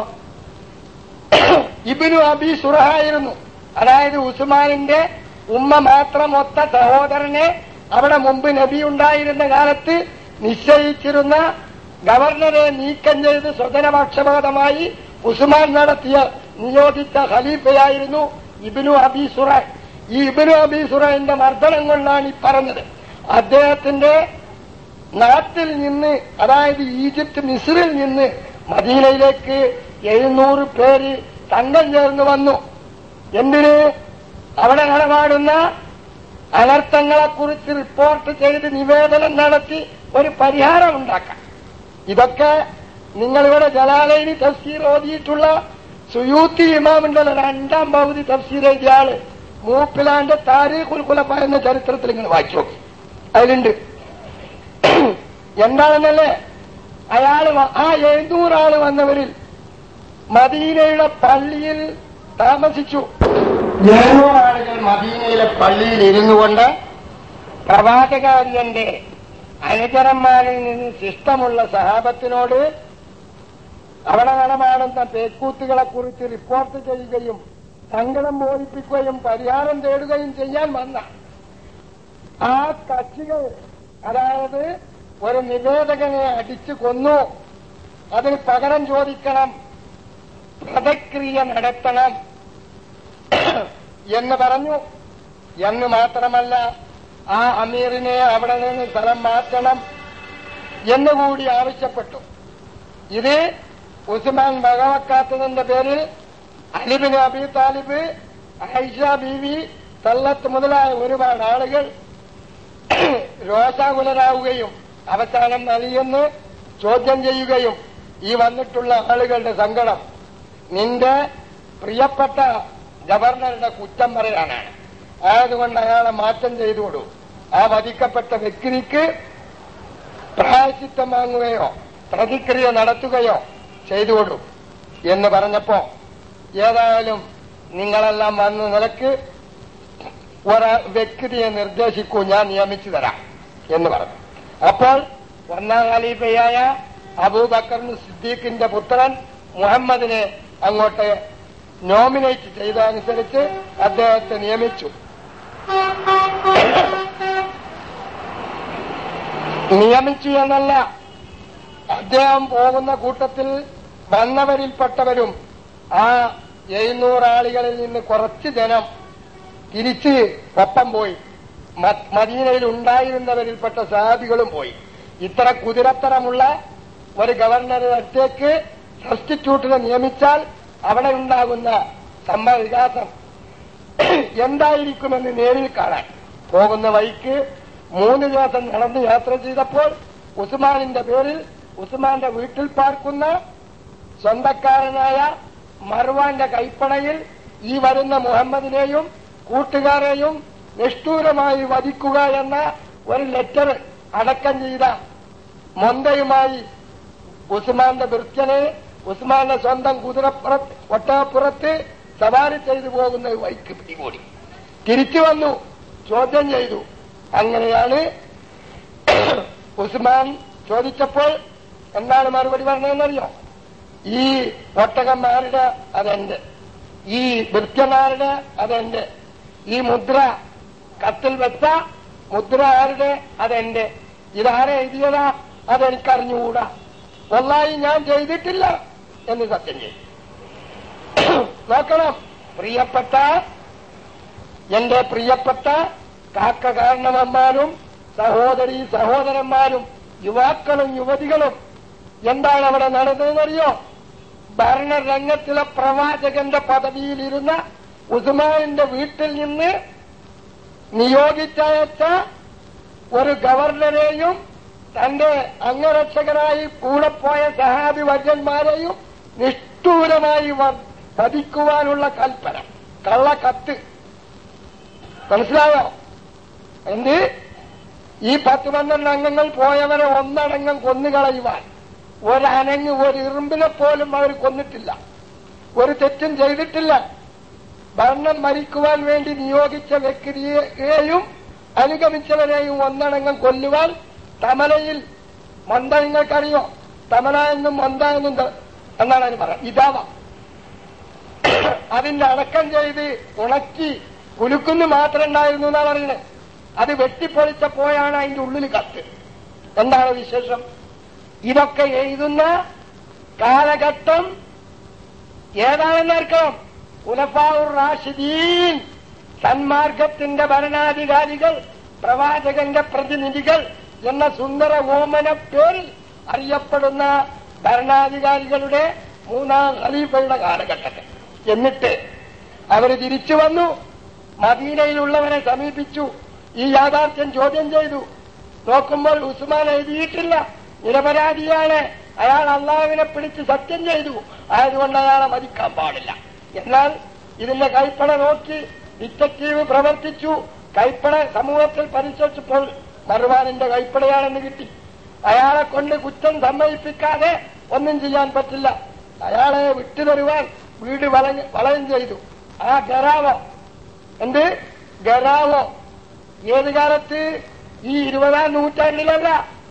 ഇബിനു അബി സുറഹായിരുന്നു അതായത് ഉസ്മാനിന്റെ ഉമ്മ മാത്രം ഒത്ത സഹോദരനെ അവിടെ മുമ്പ് നബി ഉണ്ടായിരുന്ന കാലത്ത് നിശ്ചയിച്ചിരുന്ന ഗവർണറെ നീക്കം ചെയ്ത് സ്വജനപക്ഷപാതമായി ഉസ്മാൻ നടത്തിയ നിയോഗിച്ച ഖലീഫയായിരുന്നു ഇബിനു അബി സുറ ഈ ഇബിനു അബി സുറന്റെ മർദ്ദനം കൊണ്ടാണ് ഈ പറഞ്ഞത് അദ്ദേഹത്തിന്റെ നാട്ടിൽ നിന്ന് അതായത് ഈജിപ്ത് മിസ്രിൽ നിന്ന് മദീനയിലേക്ക് എഴുന്നൂറ് പേര് സംഘം ചേർന്ന് വന്നു എന്തിന് അവിടെ നടപാടുന്ന അനർത്ഥങ്ങളെക്കുറിച്ച് റിപ്പോർട്ട് ചെയ്ത് നിവേദനം നടത്തി ഒരു പരിഹാരം ഉണ്ടാക്കാം ഇതൊക്കെ നിങ്ങളിവിടെ ജലാലയിന് തഫ്സീർ ഓതിയിട്ടുള്ള സുയൂത്തി ഇമാമിന്റെ രണ്ടാം പകുതി തഫ്സീർ എഴുതിയ ആള് മൂപ്പിലാന്റെ താരീഖുൽ കുലപ്പ എന്ന ചരിത്രത്തിൽ ഇങ്ങനെ വായിച്ചു നോക്കി അതിലുണ്ട് എന്താണെന്നല്ലേ അയാള് വ- ആ എഴുന്നൂറാള് വന്നവരിൽ മദീനയുടെ പള്ളിയിൽ താമസിച്ചു എഴുന്നൂറാളുകൾ മദീനയിലെ പള്ളിയിൽ ഇരുന്നു കൊണ്ട് പ്രവാചകാര്യന്റെ അനുചരന്മാരിൽ നിന്ന് ശിഷ്ടമുള്ള സഹാബത്തിനോട് അവിടെ നടമാടുന്ന പേക്കൂത്തുകളെ കുറിച്ച് റിപ്പോർട്ട് ചെയ്യുകയും സങ്കടം ബോധിപ്പിക്കുകയും പരിഹാരം തേടുകയും ചെയ്യാൻ വന്ന ആ കക്ഷികൾ അതായത് ഒരു നിവേദകനെ അടിച്ചു കൊന്നു അതിന് പകരം ചോദിക്കണം പ്രതിക്രിയ നടത്തണം എന്ന് പറഞ്ഞു എന്ന് മാത്രമല്ല ആ അമീറിനെ അവിടെ നിന്ന് സ്ഥലം മാറ്റണം എന്നുകൂടി ആവശ്യപ്പെട്ടു ഇത് ഉസ്മാൻ വകവെക്കാത്തതിന്റെ പേരിൽ അലിബിന് അബി താലിബ് ഐഷ ബീവി തല്ലത്ത് മുതലായ ഒരുപാട് ആളുകൾ രോഷാകുലരാവുകയും അവസാനം നലിയെന്ന് ചോദ്യം ചെയ്യുകയും ഈ വന്നിട്ടുള്ള ആളുകളുടെ സങ്കടം നിന്റെ പ്രിയപ്പെട്ട ഗവർണറുടെ കുറ്റം പറയാനാണ് ആയതുകൊണ്ട് അയാളെ മാറ്റം ചെയ്തുകൊടു ആ വധിക്കപ്പെട്ട വ്യക്തിക്ക് പ്രായശിത്വം വാങ്ങുകയോ പ്രതിക്രിയ നടത്തുകയോ ചെയ്തുകൊടു എന്ന് പറഞ്ഞപ്പോ ഏതായാലും നിങ്ങളെല്ലാം വന്ന് നിലക്ക് ഒരു വ്യക്തിയെ നിർദ്ദേശിക്കൂ ഞാൻ നിയമിച്ചു തരാം എന്ന് പറഞ്ഞു അപ്പോൾ ഒന്നാം ഖലീഫയായ അബൂബക്കർ സിദ്ദീഖിന്റെ പുത്രൻ മുഹമ്മദിനെ അങ്ങോട്ട് നോമിനേറ്റ് ചെയ്തതനുസരിച്ച് അദ്ദേഹത്തെ നിയമിച്ചു നിയമിച്ചു എന്നല്ല അദ്ദേഹം പോകുന്ന കൂട്ടത്തിൽ വന്നവരിൽപ്പെട്ടവരും ആ എഴുന്നൂറ് ആളുകളിൽ നിന്ന് കുറച്ച് ജനം തിരിച്ച് ഒപ്പം പോയി മ- മദീനയിൽ ഉണ്ടായിരുന്നവരിൽപ്പെട്ട സഹാബികളും പോയി ഇത്ര കുതിരത്തരമുള്ള ഒരു ഗവർണറുടെ അടുത്തേക്ക് സബ്സ്റ്റിറ്റ്യൂട്ടിനെ നിയമിച്ചാൽ അവിടെ ഉണ്ടാകുന്ന സംഭവ വികാസം എന്തായിരിക്കുമെന്ന് നേരിൽ കാണാൻ പോകുന്ന വഴിക്ക് മൂന്ന് ദിവസം നടന്ന് യാത്ര ചെയ്തപ്പോൾ ഉസ്മാനിന്റെ പേരിൽ ഉസ്മാന്റെ വീട്ടിൽ പാർക്കുന്ന സ്വന്തക്കാരനായ മർവാന്റെ കൈപ്പണയിൽ ഈ വരുന്ന മുഹമ്മദിനെയും കൂട്ടുകാരെയും നിഷ്ഠൂരമായി വധിക്കുക എന്ന ഒരു ലെറ്റർ അടക്കം ചെയ്ത മൊന്തയുമായി ഉസ്മാന്റെ വൃത്യനെ ഉസ്മാന്റെ സ്വന്തം കുതിരപ്പുറത്ത് ഒട്ടകപ്പുറത്ത് സവാരി ചെയ്തു പോകുന്ന വൈക്ക് പിടികൂടി തിരിച്ചു വന്നു ചോദ്യം ചെയ്തു അങ്ങനെയാണ് ഉസ്മാൻ ചോദിച്ചപ്പോൾ എന്താണ് മറുപടി പറഞ്ഞതെന്നറിയോ ഈ ഒട്ടകന്മാരുടെ അതെന്റെ ഈ വൃത്യന്മാരുടെ അതെന്റെ ഈ മുദ്ര കത്തിൽ വെച്ച മുദ്ര ആരുടെ അതെന്റെ ഇതാരെ എഴുതിയതാ അതെനിക്കറിഞ്ഞുകൂടാ ഒന്നായി ഞാൻ ചെയ്തിട്ടില്ല എന്ന് സത്യം ചെയ്തു നോക്കണം പ്രിയപ്പെട്ട എന്റെ പ്രിയപ്പെട്ട കാക്ക കാരണവന്മാരും സഹോദരി സഹോദരന്മാരും യുവാക്കളും യുവതികളും എന്താണ് അവിടെ നടന്നതെന്നറിയോ ഭരണരംഗത്തിലെ പ്രവാചകന്റെ പദവിയിലിരുന്ന ഉസ്മാനിന്റെ വീട്ടിൽ നിന്ന് നിയോഗിച്ചയച്ച ഒരു ഗവർണറെയും തന്റെ അംഗരക്ഷകനായി കൂടെ പോയ സഹാബി വര്യന്മാരെയും നിഷ്ഠൂരമായി വ- വധിക്കുവാനുള്ള കൽപ്പന കള്ളക്കത്ത് മനസ്സിലായോ എന്ത് ഈ പത്ത് പന്ത്രണ്ട് അംഗങ്ങൾ പോയവരെ ഒന്നടങ്കം കൊന്നുകളയുവാൻ ഒരനങ്ങ് ഒരു ഇറുമ്പിനെ പോലും അവർ കൊന്നിട്ടില്ല ഒരു തെറ്റും ചെയ്തിട്ടില്ല ഭരണം മരിക്കുവാൻ വേണ്ടി നിയോഗിച്ച വ്യക്തിയെയും അനുഗമിച്ചവരെയും ഒന്നടങ്കം കൊല്ലുവാൻ തമലയിൽ മന്ദ നിങ്ങൾക്കറിയോ തമല എന്നും മന്ദ എന്നും ത- എന്നാണ് അതിന് പറയാം ഇതാവ അതിന്റെ അടക്കം ചെയ്ത് ഉണക്കി കുലുക്കുന്നു മാത്രം ഉണ്ടായിരുന്നു എന്നാണ് പറയുന്നത് അത് വെട്ടിപ്പൊളിച്ചപ്പോഴാണ് അതിന്റെ ഉള്ളിൽ കത്ത് എന്താണ് വിശേഷം ഇതൊക്കെ എഴുതുന്ന കാലഘട്ടം ഏതാണെന്നർക്കാം ഉലഫാവുർ റാഷിദീൻ സന്മാർഗത്തിന്റെ ഭരണാധികാരികൾ പ്രവാചകന്റെ പ്രതിനിധികൾ എന്ന സുന്ദര ഓമന പേരിൽ അറിയപ്പെടുന്ന ഭരണാധികാരികളുടെ മൂന്നാം ഖലീഫയുടെ കാലഘട്ടത്തിൽ എന്നിട്ട് അവർ തിരിച്ചു വന്നു മദീനയിലുള്ളവരെ സമീപിച്ചു ഈ യാഥാർത്ഥ്യം ചോദ്യം ചെയ്തു നോക്കുമ്പോൾ ഉസ്മാൻ എഴുതിയിട്ടില്ല നിരപരാധിയാണ് അയാൾ അള്ളാഹുവിനെ പിടിച്ച് സത്യം ചെയ്തു ആയതുകൊണ്ട് അയാളെ മതിക്കാൻ പാടില്ല എന്നാൽ ഇതിന്റെ കൈപ്പട നോക്കി ഡിറ്റക്റ്റീവ് പ്രവർത്തിച്ചു കൈപ്പട സമൂഹത്തിൽ പരിശോധിച്ചപ്പോൾ മറുവാനിന്റെ കൈപ്പടയാണെന്ന് കിട്ടി അയാളെ കൊണ്ട് കുറ്റം സമ്മതിപ്പിക്കാതെ ഒന്നും ചെയ്യാൻ പറ്റില്ല അയാളെ വിട്ടുതരുവാൻ വീട് വളഞ്ഞ് വളയം ചെയ്തു ആ ഗറാവോ എന്ത് ഗറാവോ ഏത് കാലത്ത് ഈ ഇരുപതാം നൂറ്റാണ്ടിലല്ല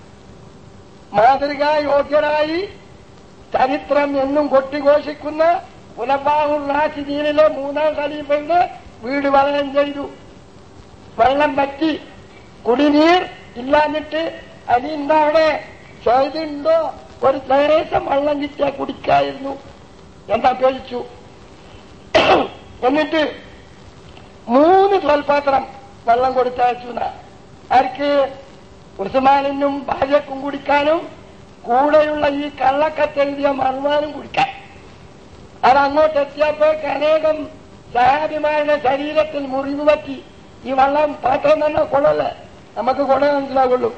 മാതൃകാ യോഗ്യരായി ചരിത്രം എന്നും കൊട്ടിഘോഷിക്കുന്ന ഉലബാഹുർ റാഷിദീനിലെ മൂന്നാം ഖലീഫയുടെ വീട് വളയം ചെയ്തു വെള്ളം പറ്റി കുടിനീർ ഇല്ലാഞ്ഞിട്ട് അതിന്റെ അവിടെ ചെയ്തുണ്ടോ ഒരു ലേശം വെള്ളം കിട്ടിയാൽ കുടിക്കായിരുന്നു എന്താ ചോദിച്ചു എന്നിട്ട് മൂന്ന് തോൽപാത്രം വെള്ളം കൊടുത്തയച്ചു എന്നാ. ആർക്ക് ഉസ്മാനിനും ഭാര്യക്കും കുടിക്കാനും കൂടെയുള്ള ഈ കള്ളക്കത്തെഴുതിയ മറുവാനും കുടിക്കാൻ അത് അങ്ങോട്ട് എത്തിയപ്പോഴേക്ക് അനേകം സഹാബിമാരുടെ ശരീരത്തിൽ മുറിവ് പറ്റി ഈ വെള്ളം പാത്രം തന്നെ കൊള്ളല്ലേ നമുക്ക് കൊട മനസ്സിലാവുള്ളൂ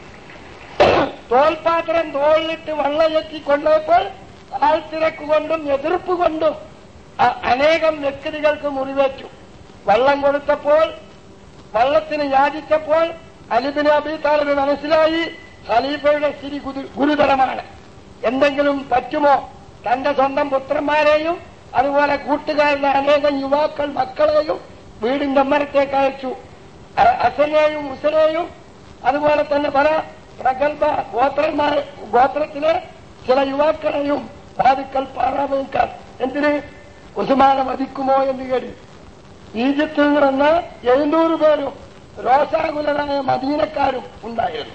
തോൽപാത്രം തോളിലിട്ട് വെള്ളം എത്തി കൊണ്ടുപോയപ്പോൾ ആൾത്തിരക്ക് കൊണ്ടും എതിർപ്പ് കൊണ്ടും അ- അനേകം വ്യക്തികൾക്ക് മുറിവേറ്റു വെള്ളം കൊടുത്തപ്പോൾ വെള്ളത്തിന് യാചിച്ചപ്പോൾ അലിബിന് അബി താലിബ് മനസ്സിലായി ഖലീഫയുടെ സ്ഥിതി ഗുരു- ഗുരുതരമാണ് എന്തെങ്കിലും പറ്റുമോ തന്റെ സ്വന്തം പുത്രന്മാരെയും അതുപോലെ കൂട്ടുകാരുടെ അനേകം യുവാക്കൾ മക്കളെയും വീടിന്റെ മരത്തേക്ക് അയച്ചു അ- അസനെയും മുസനെയും അതുപോലെ തന്നെ പല പ്രഗത്ഭ ഗോത്രന്മാർ ഗോത്രത്തിലെ ചില യുവാക്കളെയും വാതുക്കൽ പാറാമേക്കാൻ എന്തിന് ഉസ്മാനെ വധിക്കുമോ എന്ന് കേട്ടു ഈജിപ്തിൽ നിന്ന് എഴുന്നൂറ് പേരും രോഷാകുലരായ മദീനക്കാരും ഉണ്ടായിരുന്നു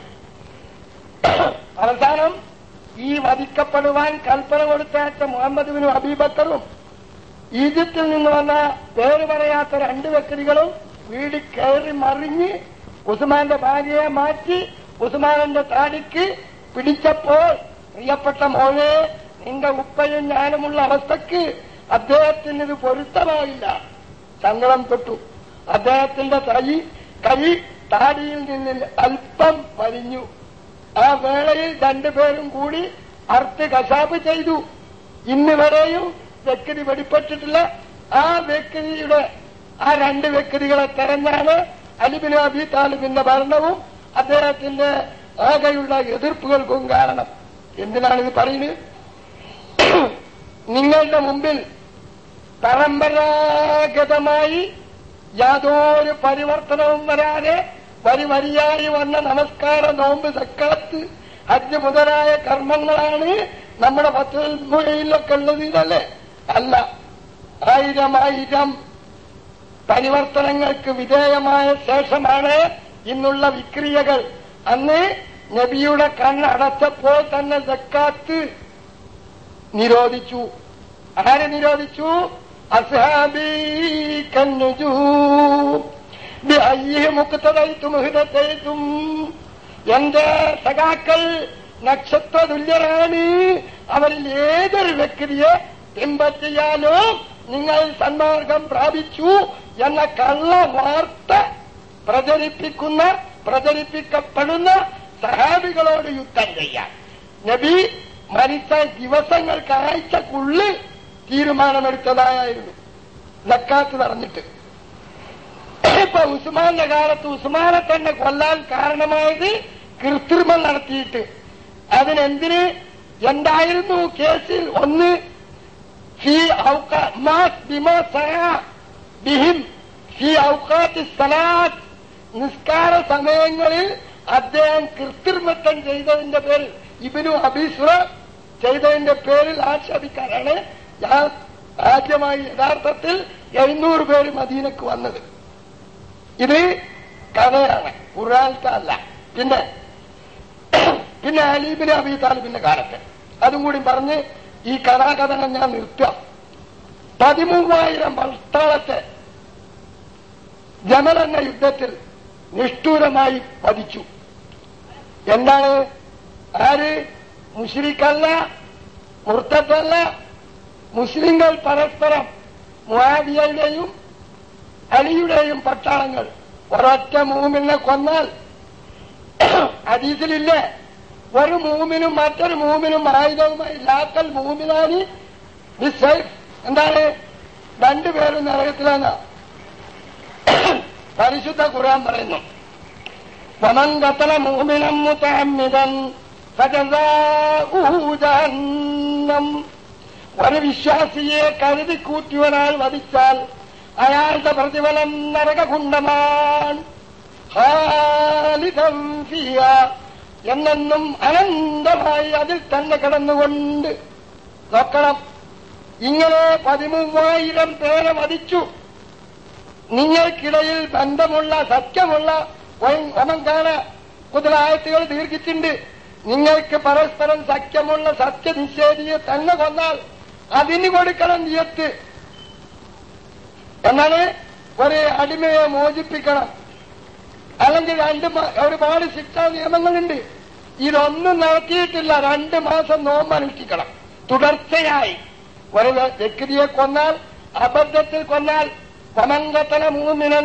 അവസാനം ഈ വധിക്കപ്പെടുവാൻ കൽപ്പന കൊടുത്തയച്ച മുഹമ്മദ് ബിൻ അബീബക്കറും ഈജിപ്തിൽ നിന്ന് വന്ന പേര് പറയാത്ത രണ്ട് വ്യക്തികളും വീട് കയറി മറിഞ്ഞ് ഉസ്മാന്റെ ഭാര്യയെ മാറ്റി ഉസ്മാനിന്റെ താടിക്ക് പിടിച്ചപ്പോൾ പ്രിയപ്പെട്ട മോനെ നിന്റെ ഉപ്പയും ഞാനുമുള്ള അവസ്ഥക്ക് അദ്ദേഹത്തിന് ഇത് പൊരുത്തമായില്ല സങ്കടം തൊട്ടു അദ്ദേഹത്തിന്റെ കൈ കൈ താടിയിൽ നിന്ന് അല്പം വലിഞ്ഞു ആ വേളയിൽ രണ്ടുപേരും കൂടി അർത്ത് കശാപ്പ് ചെയ്തു ഇന്ന് വരെയും വ്യക്തി വെടിപ്പെട്ടിട്ടില്ല ആ വ്യക്തിയുടെ ആ രണ്ട് വ്യക്തികളെ തെരഞ്ഞാണ് അലിബിൻ അബി താലിബിന്റെ ഭരണവും അദ്ദേഹത്തിന്റെ ആകെയുള്ള എതിർപ്പുകൾക്കും കാരണം എന്തിനാണ് ഇത് പറയുന്നത് നിങ്ങളുടെ മുമ്പിൽ പരമ്പരാഗതമായി യാതൊരു പരിവർത്തനവും വരാതെ വരി വരിയായി വന്ന നമസ്കാര നോമ്പ് സക്കാത്ത് ഹജ്ജ് മുതലായ കർമ്മങ്ങളാണ് നമ്മുടെ പത്തുമൊഴിയിലൊക്കെ ഉള്ളത് ഇതല്ലേ അല്ല ആയിരം ആയിരം പരിവർത്തനങ്ങൾക്ക് വിധേയമായ ശേഷമാണ് ഇന്നുള്ള വിക്രിയകൾ അന്ന് നബിയുടെ കണ്ണടച്ചപ്പോൾ തന്നെ സക്കാത്ത് നിരോധിച്ചു ആരെ നിരോധിച്ചു അസ്ഹാബി കന്നുജൂ മുക്തതയ്ത്തും ഹൃദയത്തും എന്റെ സഖാക്കൾ നക്ഷത്ര തുല്യരാണ് അവരിൽ ഏതൊരു വ്യക്തിയെ പിൻപറ്റിയാലോ നിങ്ങൾ സന്മാർഗം പ്രാപിച്ചു എന്ന കള്ള വാർത്ത പ്രചരിപ്പിക്കുന്ന പ്രചരിപ്പിക്കപ്പെടുന്ന സഹാബികളോട് യുദ്ധം ചെയ്യാൻ നബി മരിച്ച ദിവസങ്ങൾക്ക് ആഴ്ചക്കുള്ളിൽ തീരുമാനമെടുത്തതായിരുന്നു ലക്കാത്ത് നടന്നിട്ട് ഇപ്പൊ ഉസ്മാന്റെ കാലത്ത് ഉസ്മാനെ തന്നെ കൊല്ലാൻ കാരണമായത് കൃത്രിമം നടത്തിയിട്ട് അതിനെന്തിന് എന്തായിരുന്നു കേസിൽ ഒന്ന് ഫി മാസ് ബിമാ സഹാ ബിഹിം ഫി ഔക്കാത്തി സലാത്ത് നിസ്കാര സമയങ്ങളിൽ അദ്ദേഹം കൃത്രിമത്വം ചെയ്തതിന്റെ പേരിൽ ഇബിനു അബീസുറ ചെയ്തതിന്റെ പേരിൽ ആക്ഷേപിക്കാനാണ് ഞാൻ ആദ്യമായി യഥാർത്ഥത്തിൽ എഴുന്നൂറ് പേര് മദീനക്ക് വന്നത് ഇത് കഥയാണ് ഖുറാൻത്തെ അല്ല പിന്നെ പിന്നെ അലീബിന് അബി താലിബിന്റെ കാലത്ത് അതും കൂടി പറഞ്ഞ് ഈ കഥാകഥനം ഞാൻ നിർത്താം പതിമൂവായിരം പട്ടാളത്തെ ജമൽ എന്ന യുദ്ധത്തിൽ നിഷ്ഠൂരമായി വധിച്ചു എന്താണ് ആര് മുസ്ലിക്കല്ല മുർത്തല്ല മുസ്ലിങ്ങൾ പരസ്പരം മുഹാബിയയുടെയും അലിയുടെയും പട്ടാളങ്ങൾ ഒരൊറ്റ മൂമിനെ കൊന്നാൽ അതീതിലില്ലേ ഒരു മൂമിനും മറ്റൊരു മൂമിനും ആയുധവുമായി ലാക്കൽ മൂമിനാനി സേഫ് എന്താണ് രണ്ടുപേരും നരകത്തിലാണ് പരിശുദ്ധ ഖുർആൻ പറയുന്നു ومن قتل مؤمنا متعمدا فجزاؤه جهنم ഒരു വിശ്വാസിയെ കരുതി കൂട്ടിയൊരാൾ വധിച്ചാൽ അയാളുടെ പ്രതിഫലം നരകകുണ്ടമാണ് ഖാലിദൻ ഫിയ എന്നെന്നും അനന്തമായി അതിൽ തന്നെ കിടന്നുകൊണ്ട് നോക്കണം ഇങ്ങനെ പതിമൂവായിരം പേരെ വധിച്ചു നിങ്ങൾക്കിടയിൽ ബന്ധമുള്ള സത്യമുള്ള ഒമങ്കാന കുതിരായത്തുകൾ ദീർഘിച്ചിട്ടുണ്ട് നിങ്ങൾക്ക് പരസ്പരം സഖ്യമുള്ള സത്യനിഷേധിയെ തന്നെ കൊന്നാൽ അതിന് കൊടുക്കണം നിയത്ത് എന്നാണ് ഒരു അടിമയെ മോചിപ്പിക്കണം അല്ലെങ്കിൽ രണ്ട് ഒരുപാട് ശിക്ഷാ നിയമങ്ങളുണ്ട് ഇതൊന്നും നടത്തിയിട്ടില്ല രണ്ട് മാസം നോമ്പ് അനുഷ്ഠിക്കണം തുടർച്ചയായി ഒരു വ്യക്തിയെ കൊന്നാൽ അബദ്ധത്തിൽ കൊന്നാൽ വമങ്കത്തല മൂമിനൻ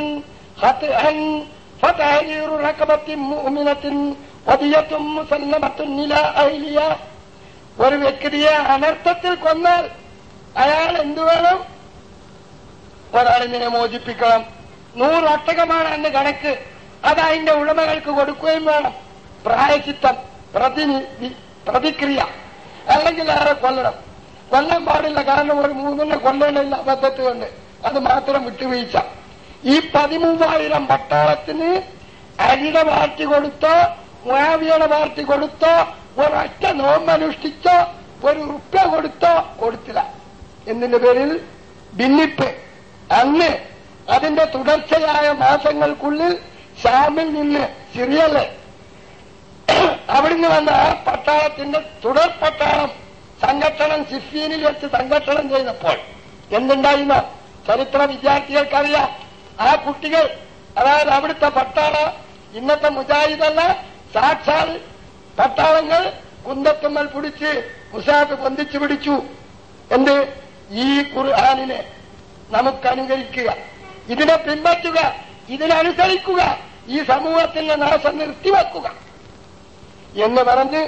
فتحرير رقبة مؤمنة ودية مسلمة إلى أهلها ഒരു വ്യക്തിയെ അനർത്ഥത്തിൽ കൊന്നാൽ അയാൾ എന്തു വേണം ഒരാളിനെ മോചിപ്പിക്കണം നൂറ് ഒട്ടകമാണ് അന്ന് കണക്ക് അത് അതിന്റെ ഉടമകൾക്ക് കൊടുക്കുകയും വേണം പ്രായചിത്തം പ്രതിനിധി പ്രതിക്രിയ അല്ലെങ്കിൽ ആരെ കൊല്ലണം കൊല്ലാൻ പാടില്ല കാരണം ഒരു മൂന്നെണ്ണം കൊല്ലേണ്ടില്ല അബദ്ധത്തിൽ കൊണ്ട് അത് മാത്രം വിട്ടുവീഴ്ച ഈ പതിമൂവായിരം പട്ടാളത്തിന് അരിയുടെ പാർട്ടി കൊടുത്തോ മുയാവിയുടെ പാർട്ടി കൊടുത്തോ ഒരൊറ്റ നോമ്പനുഷ്ഠിച്ചോ ഒരു റുപ്യ കൊടുത്തോ കൊടുത്തില്ല എന്നതിന്റെ പേരിൽ ഭിന്നിപ്പ് അന്ന് അതിന്റെ തുടർച്ചയായ മാസങ്ങൾക്കുള്ളിൽ ഷാമിൽ നിന്ന് സിറിയല് അവിടുന്ന് വന്ന ആ പട്ടാളത്തിന്റെ തുടർ പട്ടാളം സംഘട്ടനം സിഫീനിൽ വെച്ച് സംഘട്ടനം ചെയ്തപ്പോൾ എന്തുണ്ടായിരുന്ന ചരിത്ര വിദ്യാർത്ഥികൾക്കറിയാം ആ കുട്ടികൾ അതായത് അവിടുത്തെ പട്ടാള ഇന്നത്തെ മുജാഹിദല്ല സാക്ഷാൽ പട്ടാളങ്ങൾ കുന്തത്തുമ്മൽ പിടിച്ച് മുസാഫ് പൊന്തിച്ചു പിടിച്ചു എന്ത് ഈ ഖുർആാനിനെ നമുക്ക് അനുകരിക്കുക ഇതിനെ പിൻപറ്റുക ഇതിനനുസരിക്കുക ഈ സമൂഹത്തിന്റെ നാശം നിർത്തിവെക്കുക എന്ന് പറഞ്ഞ്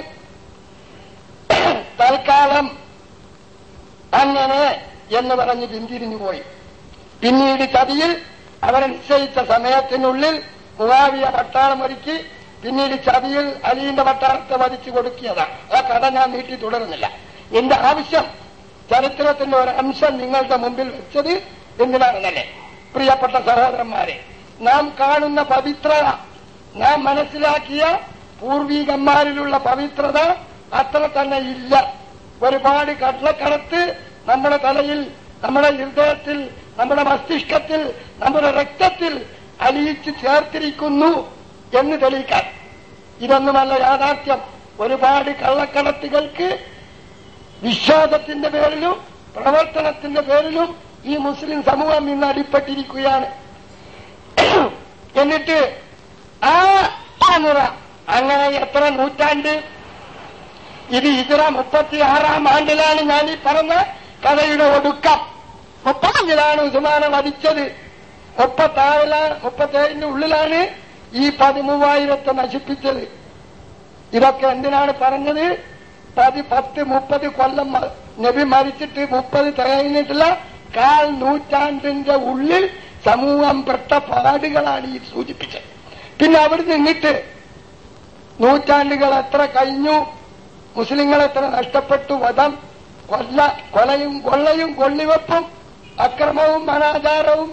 തൽക്കാലം അങ്ങനെ എന്ന് പറഞ്ഞ് പിന്തിരിഞ്ഞു പോയി പിന്നീട് ചതിയിൽ അവരെ നിശ്ചയിച്ച സമയത്തിനുള്ളിൽ മുവാവിയ പട്ടാളം ഒരുക്കി പിന്നീട് ചതിയിൽ അലിയുടെ പട്ടാളത്തെ വധിച്ചു കൊടുക്കിയതാണ് ആ കഥ ഞാൻ നീട്ടി തുടരുന്നില്ല എന്റെ ആവശ്യം ചരിത്രത്തിന്റെ ഒരു അംശം നിങ്ങളുടെ മുമ്പിൽ വെച്ചത് എന്തിനാണെന്നല്ലേ പ്രിയപ്പെട്ട സഹോദരന്മാരെ നാം കാണുന്ന പവിത്രത നാം മനസ്സിലാക്കിയ പൂർവീകന്മാരിലുള്ള പവിത്രത അത്ര തന്നെ ഇല്ല ഒരുപാട് കടലക്കടത്ത് നമ്മുടെ തലയിൽ നമ്മുടെ ഹൃദയത്തിൽ നമ്മുടെ മസ്തിഷ്കത്തിൽ നമ്മുടെ രക്തത്തിൽ അലിയിച്ച് ചേർത്തിരിക്കുന്നു എന്ന് തെളിയിക്കാൻ ഇതൊന്നുമല്ല യാഥാർത്ഥ്യം ഒരുപാട് കള്ളക്കടത്തുകൾക്ക് വിശ്വാസത്തിന്റെ പേരിലും പ്രവർത്തനത്തിന്റെ പേരിലും ഈ മുസ്ലിം സമൂഹം ഇന്ന് അടിപ്പെട്ടിരിക്കുകയാണ് എന്നിട്ട് ആ ആ നിറ അങ്ങനെ എത്ര നൂറ്റാണ്ട് ഇത് ഇതര മുപ്പത്തി ആറാം ആണ്ടിലാണ് ഞാൻ ഈ പറഞ്ഞ കഥയുടെ ഒടുക്കം മുപ്പത്തഞ്ചിലാണ് ഉസ്മാനെ വധിച്ചത് മുപ്പത്താറിലാണ് മുപ്പത്തേഴിന്റെ ഉള്ളിലാണ് ഈ പതിമൂവായിരത്തെ നശിപ്പിച്ചത് ഇതൊക്കെ എന്തിനാണ് പറഞ്ഞത് പതി പത്ത് മുപ്പത് കൊല്ലം മ- നബി മരിച്ചിട്ട് മുപ്പത് തികഞ്ഞിട്ടില്ല കാൽ നൂറ്റാണ്ടിന്റെ ഉള്ളിൽ സമൂഹം പെട്ട പാടുകളാണ് ഈ സൂചിപ്പിച്ചത് പിന്നെ അവിടെ നിന്നിട്ട് നൂറ്റാണ്ടുകൾ എത്ര കഴിഞ്ഞു മുസ്ലിങ്ങൾ എത്ര നഷ്ടപ്പെട്ടു വധം കൊല്ല കൊലയും കൊള്ളയും കൊള്ളിവെപ്പും അക്രമവും അനാചാരവും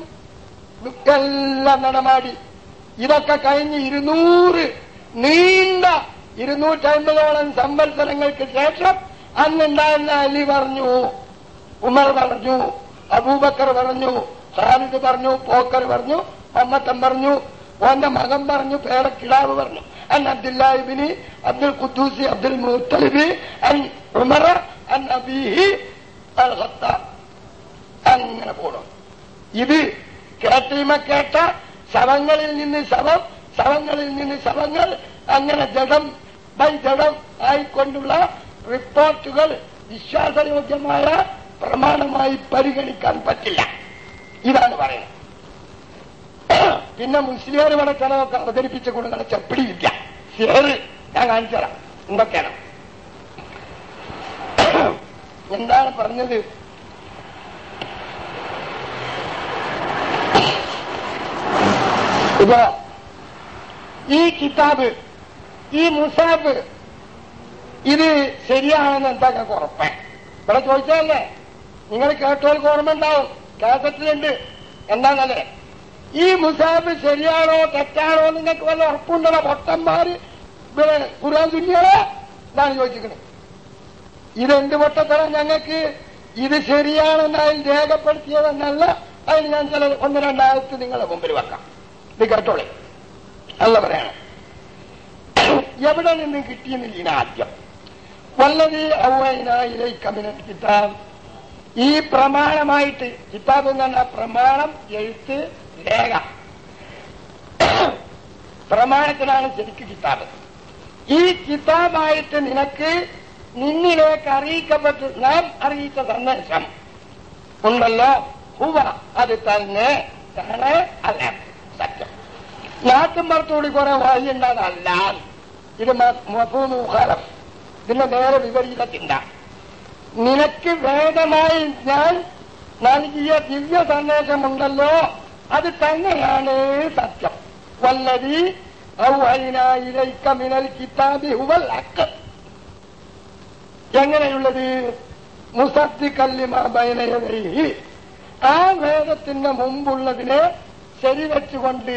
എല്ലാം നടമാടി ഇതൊക്കെ കഴിഞ്ഞ് ഇരുന്നൂറ് നീണ്ട ഇരുന്നൂറ്റമ്പതോളം സംവത്സരങ്ങൾക്ക് ശേഷം അന്നുണ്ടായിരുന്ന അലി പറഞ്ഞു ഉമർ പറഞ്ഞു അബൂബക്കർ പറഞ്ഞു ഖാലിദ് പറഞ്ഞു പോക്കർ പറഞ്ഞു മമ്മത്തൻ പറഞ്ഞു ഓന്റെ മകൻ പറഞ്ഞു പേടക്കിടാവ് പറഞ്ഞു അൻ അബ്ദുല്ലാഹിബിന് അബ്ദുൽ ഖുദ്ദൂസി അബ്ദുൽ മുത്തലിബി അൻ ഉമർ അൻ അബീഹി അൽ ഖത്താബ് അങ്ങനെ പോണം ഇത് കേട്ടീമ കേട്ട ശവങ്ങളിൽ നിന്ന് ശവം ശവങ്ങളിൽ നിന്ന് ശവങ്ങൾ അങ്ങനെ ജഡം ബൈ ജഡം ആയിക്കൊണ്ടുള്ള റിപ്പോർട്ടുകൾ വിശ്വാസയോഗ്യമായ പ്രമാണമായി പരിഗണിക്കാൻ പറ്റില്ല ഇതാണ് പറയുന്നത് പിന്നെ മുസ്ലിം ഇവിടെ ചിലതൊക്കെ അവതരിപ്പിച്ച ഗുണങ്ങളെ ചെപ്പിടിയില്ല ഷെയറ് ഞാൻ കാണിച്ചു തരാം എന്തൊക്കെയാണ് എന്താണ് പറഞ്ഞത് ഇപ്പൊ ഈ കിതാബ് ഈ മുസാബ് ഇത് ശരിയാണെന്ന് എന്താ ഞങ്ങൾക്ക് ഉറപ്പ് ഇവിടെ ചോദിച്ചതല്ലേ നിങ്ങൾ കേട്ടോൾക്ക് ഓർമ്മ ഉണ്ടാവും കാസറ്റിലുണ്ട് എന്താണല്ലേ ഈ മുസാബ് ശരിയാണോ തെറ്റാണോ നിങ്ങൾക്ക് വല്ല ഉറപ്പുണ്ടോ പൊട്ടന്മാര് ഇവിടെ ഖുർആൻ തുന്നിയാളെ ഇതാണ് ചോദിച്ചിരിക്കുന്നത് ഇതെന്ത് പൊട്ടത്തരം ഞങ്ങൾക്ക് ഇത് ശരിയാണെന്ന് അതിൽ രേഖപ്പെടുത്തിയതെന്നല്ല അതിന് ഞാൻ ചില ഒന്ന് രണ്ടായിരത്തി നിങ്ങളുടെ മുമ്പിൽ വെക്കാം ഇത് കേട്ടോളെ അല്ല പറയണം എവിടെ നിന്ന് കിട്ടിയെന്നില്ല ഇതിന് ആദ്യം വല്ലതി ഔവൈനായിലേക്കമിന കിതാബ് ഈ പ്രമാണമായിട്ട് കിതാബ് എന്ന് പറഞ്ഞാൽ പ്രമാണം എഴുത്ത് രേഖ പ്രമാണത്തിനാണ് ശരിക്ക് കിതാബ് ഈ കിതാബായിട്ട് നിനക്ക് നിന്നിലേക്ക് അറിയിക്കപ്പെട്ടു നാം അറിയിച്ച സന്ദേശം ഉണ്ടല്ലോ ഹുവ അത് തന്നെ ആണ് അല്ല സത്യം നാട്ടുമ്പുറത്തുകൂടി കുറെ വഴിയുണ്ടതല്ല ഇത് മഫൂമുഖലം ഇതിന്റെ നേരെ വിപരീതത്തിണ്ട നിനക്ക് വേദമായി ഞാൻ നൽകിയ ദിവ്യ സന്ദേശമുണ്ടല്ലോ അത് തന്നെയാണ് സത്യം വല്ലതി ഔഹൈനായിരൈക്ക മിനൽ കിതാബി ഹുവൽ ഹക്ക് എങ്ങനെയുള്ളത് മുസദ്ദിക്കല്ലിമബൈനയതൈഹി ആ വേദത്തിന്റെ മുമ്പുള്ളതിനെ ശരിവെച്ചുകൊണ്ട്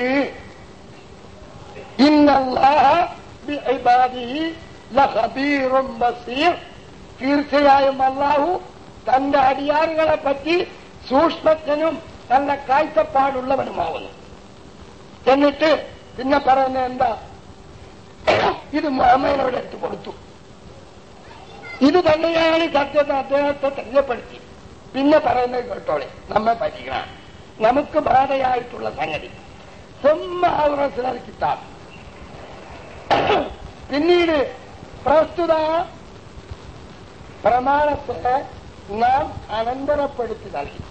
ഇന്നല്ലാഹ ബിഇബാദിഹി ലഖബീറും ബസീർ തീർച്ചയായും അള്ളാഹു തന്റെ അടിയാറുകളെ പറ്റി സൂക്ഷ്മജ്ഞനും നല്ല കാഴ്ചപ്പാടുള്ളവനുമാവുന്നു എന്നിട്ട് പിന്നെ പറയുന്നത് എന്താ ഇത് മുഹമ്മദിനോട് എടുത്തു കൊടുത്തു ഇത് തന്നെയാണ് സത്യത്തെ അദ്ദേഹത്തെ തെരഞ്ഞപ്പെടുത്തി പിന്നെ പറയുന്നത് കേട്ടോളെ നമ്മെ പറ്റിക്കണം നമുക്ക് ബാധയായിട്ടുള്ള സംഗതി സ്വന്തം കിതാബ് പിന്നീട് പ്രസ്തുത പ്രമാണത്തെ നാം അനന്തരപ്പെടുത്തി നൽകി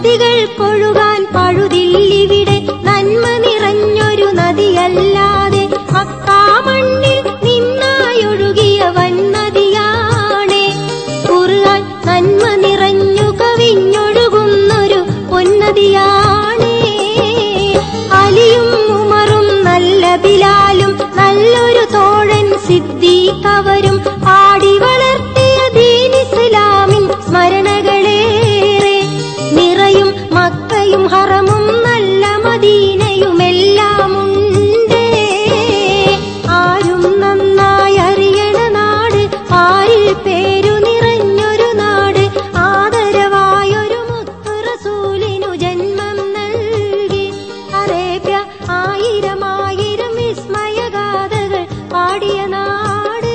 നദികൾക്കൊഴുകാൻ പഴുതില്ലിവിടെ നന്മ നിറഞ്ഞൊരു നദിയല്ലാതെ മക്കാമണ്ണിൽ നിന്നായൊഴുകിയ വന്നതിയാണേ കുറുകാൻ നന്മ നിറഞ്ഞു കവിഞ്ഞൊഴുകുന്നൊരു പൊന്നതിയാണേ അലിയും ഉമറും നല്ല ബിലാലും നല്ലൊരു തോഴൻ സിദ്ദീഖവരും പാടി വളർത്തിയ ദീൻ ഇസ്ലാമിൻ സ്മരണകളേറെ നിറയും മക്കയും ഹറമും നല്ല മദീനയുമെല്ലാമുണ്ടേ ആരും നന്നായി അറിയണ നാട് ആരിൽ പേരു നിറഞ്ഞൊരു നാട് ആദരവായൊരു മുത്തു റസൂലിനു ജന്മം നൽകി അറേബ്യ ആയിരം ആയിരം വിസ്മയഗാഥകൾ പാടിയ നാട്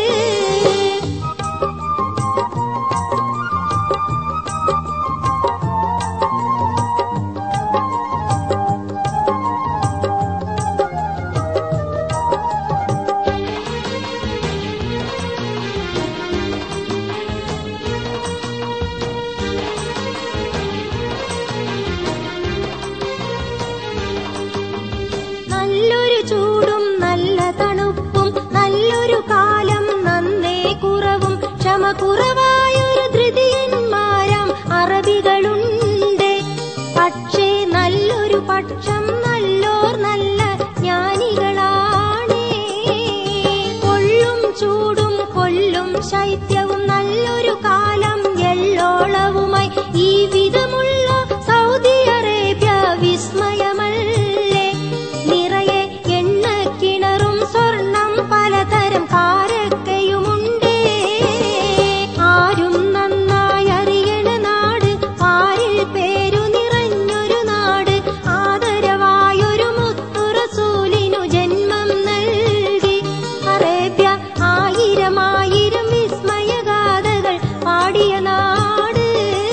നല്ലൊരു ചൂടും നല്ല തണുപ്പും നല്ലൊരു കാലം നന്നേ കുറവും ക്ഷമ കുറവായൊരു ധൃതിയന്മാരാം അറബികളുണ്ട് പക്ഷേ നല്ലൊരു പക്ഷം നല്ലോർ നല്ല ജ്ഞാനികളാണേ കൊള്ളും ചൂടും കൊല്ലും ശൈത്യവും നല്ലൊരു കാലം എള്ളോളവുമായി ഈ വിധമുള്ള സൗദി അറേബ്യ വിസ്മയമല്ലേ നിറയെ എണ്ണക്കിണറും സ്വർണം പലതരം കാരക്കയുമുണ്ടേ ആരും നന്നായി അറിയണ നാട് പാരിൽ പേരു നിറഞ്ഞൊരു നാട് ആദരവായൊരു മുത്തു റസൂലിനു ജന്മം നൽകി അറേബ്യ ആയിരം ആയിരം വിസ്മയഗാഥകൾ പാടിയ നാട്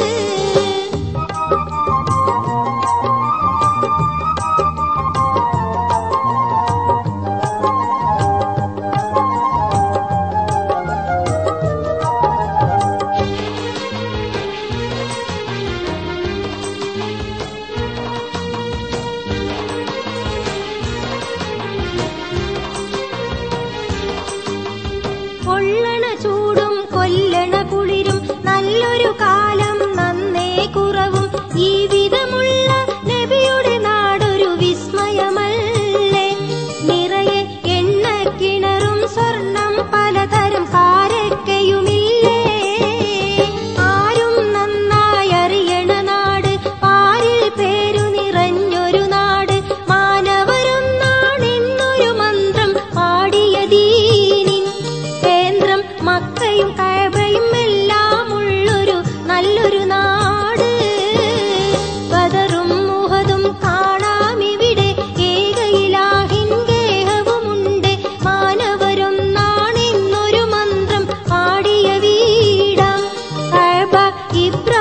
കൊള്ളണ ചൂടും കൊല്ലണ കുളിരും നല്ലൊരു കാലം നന്നേ കുറവും ഈ വിധമുള്ള നബിയുടെ നാടൊരു വിസ്മയമല്ലേ നിറയെ എണ്ണക്കിണറും സ്വർണം പലതരം കാരക്കയുമില്ലേ ആരും നന്നായി അറിയണ നാട് പാരിൽ പേരു നിറഞ്ഞൊരു നാട് മാനവരൊന്നാണെന്നൊരു മന്ത്രം പാടിയ ദീനിൻ കേന്ദ്രം മക്കയും കഴബയും എല്ലാം ഉള്ളൊരു നല്ലൊരു നാട് ബദറും മുഹദും കാണാമിവിടെ ഏകയിലാഹിൻ ഗേഹവുമുണ്ട് മാനവരൊന്നാണെന്നൊരു മന്ത്രം പാടിയ വീടാം കഴബ ഇബ്രാഹിം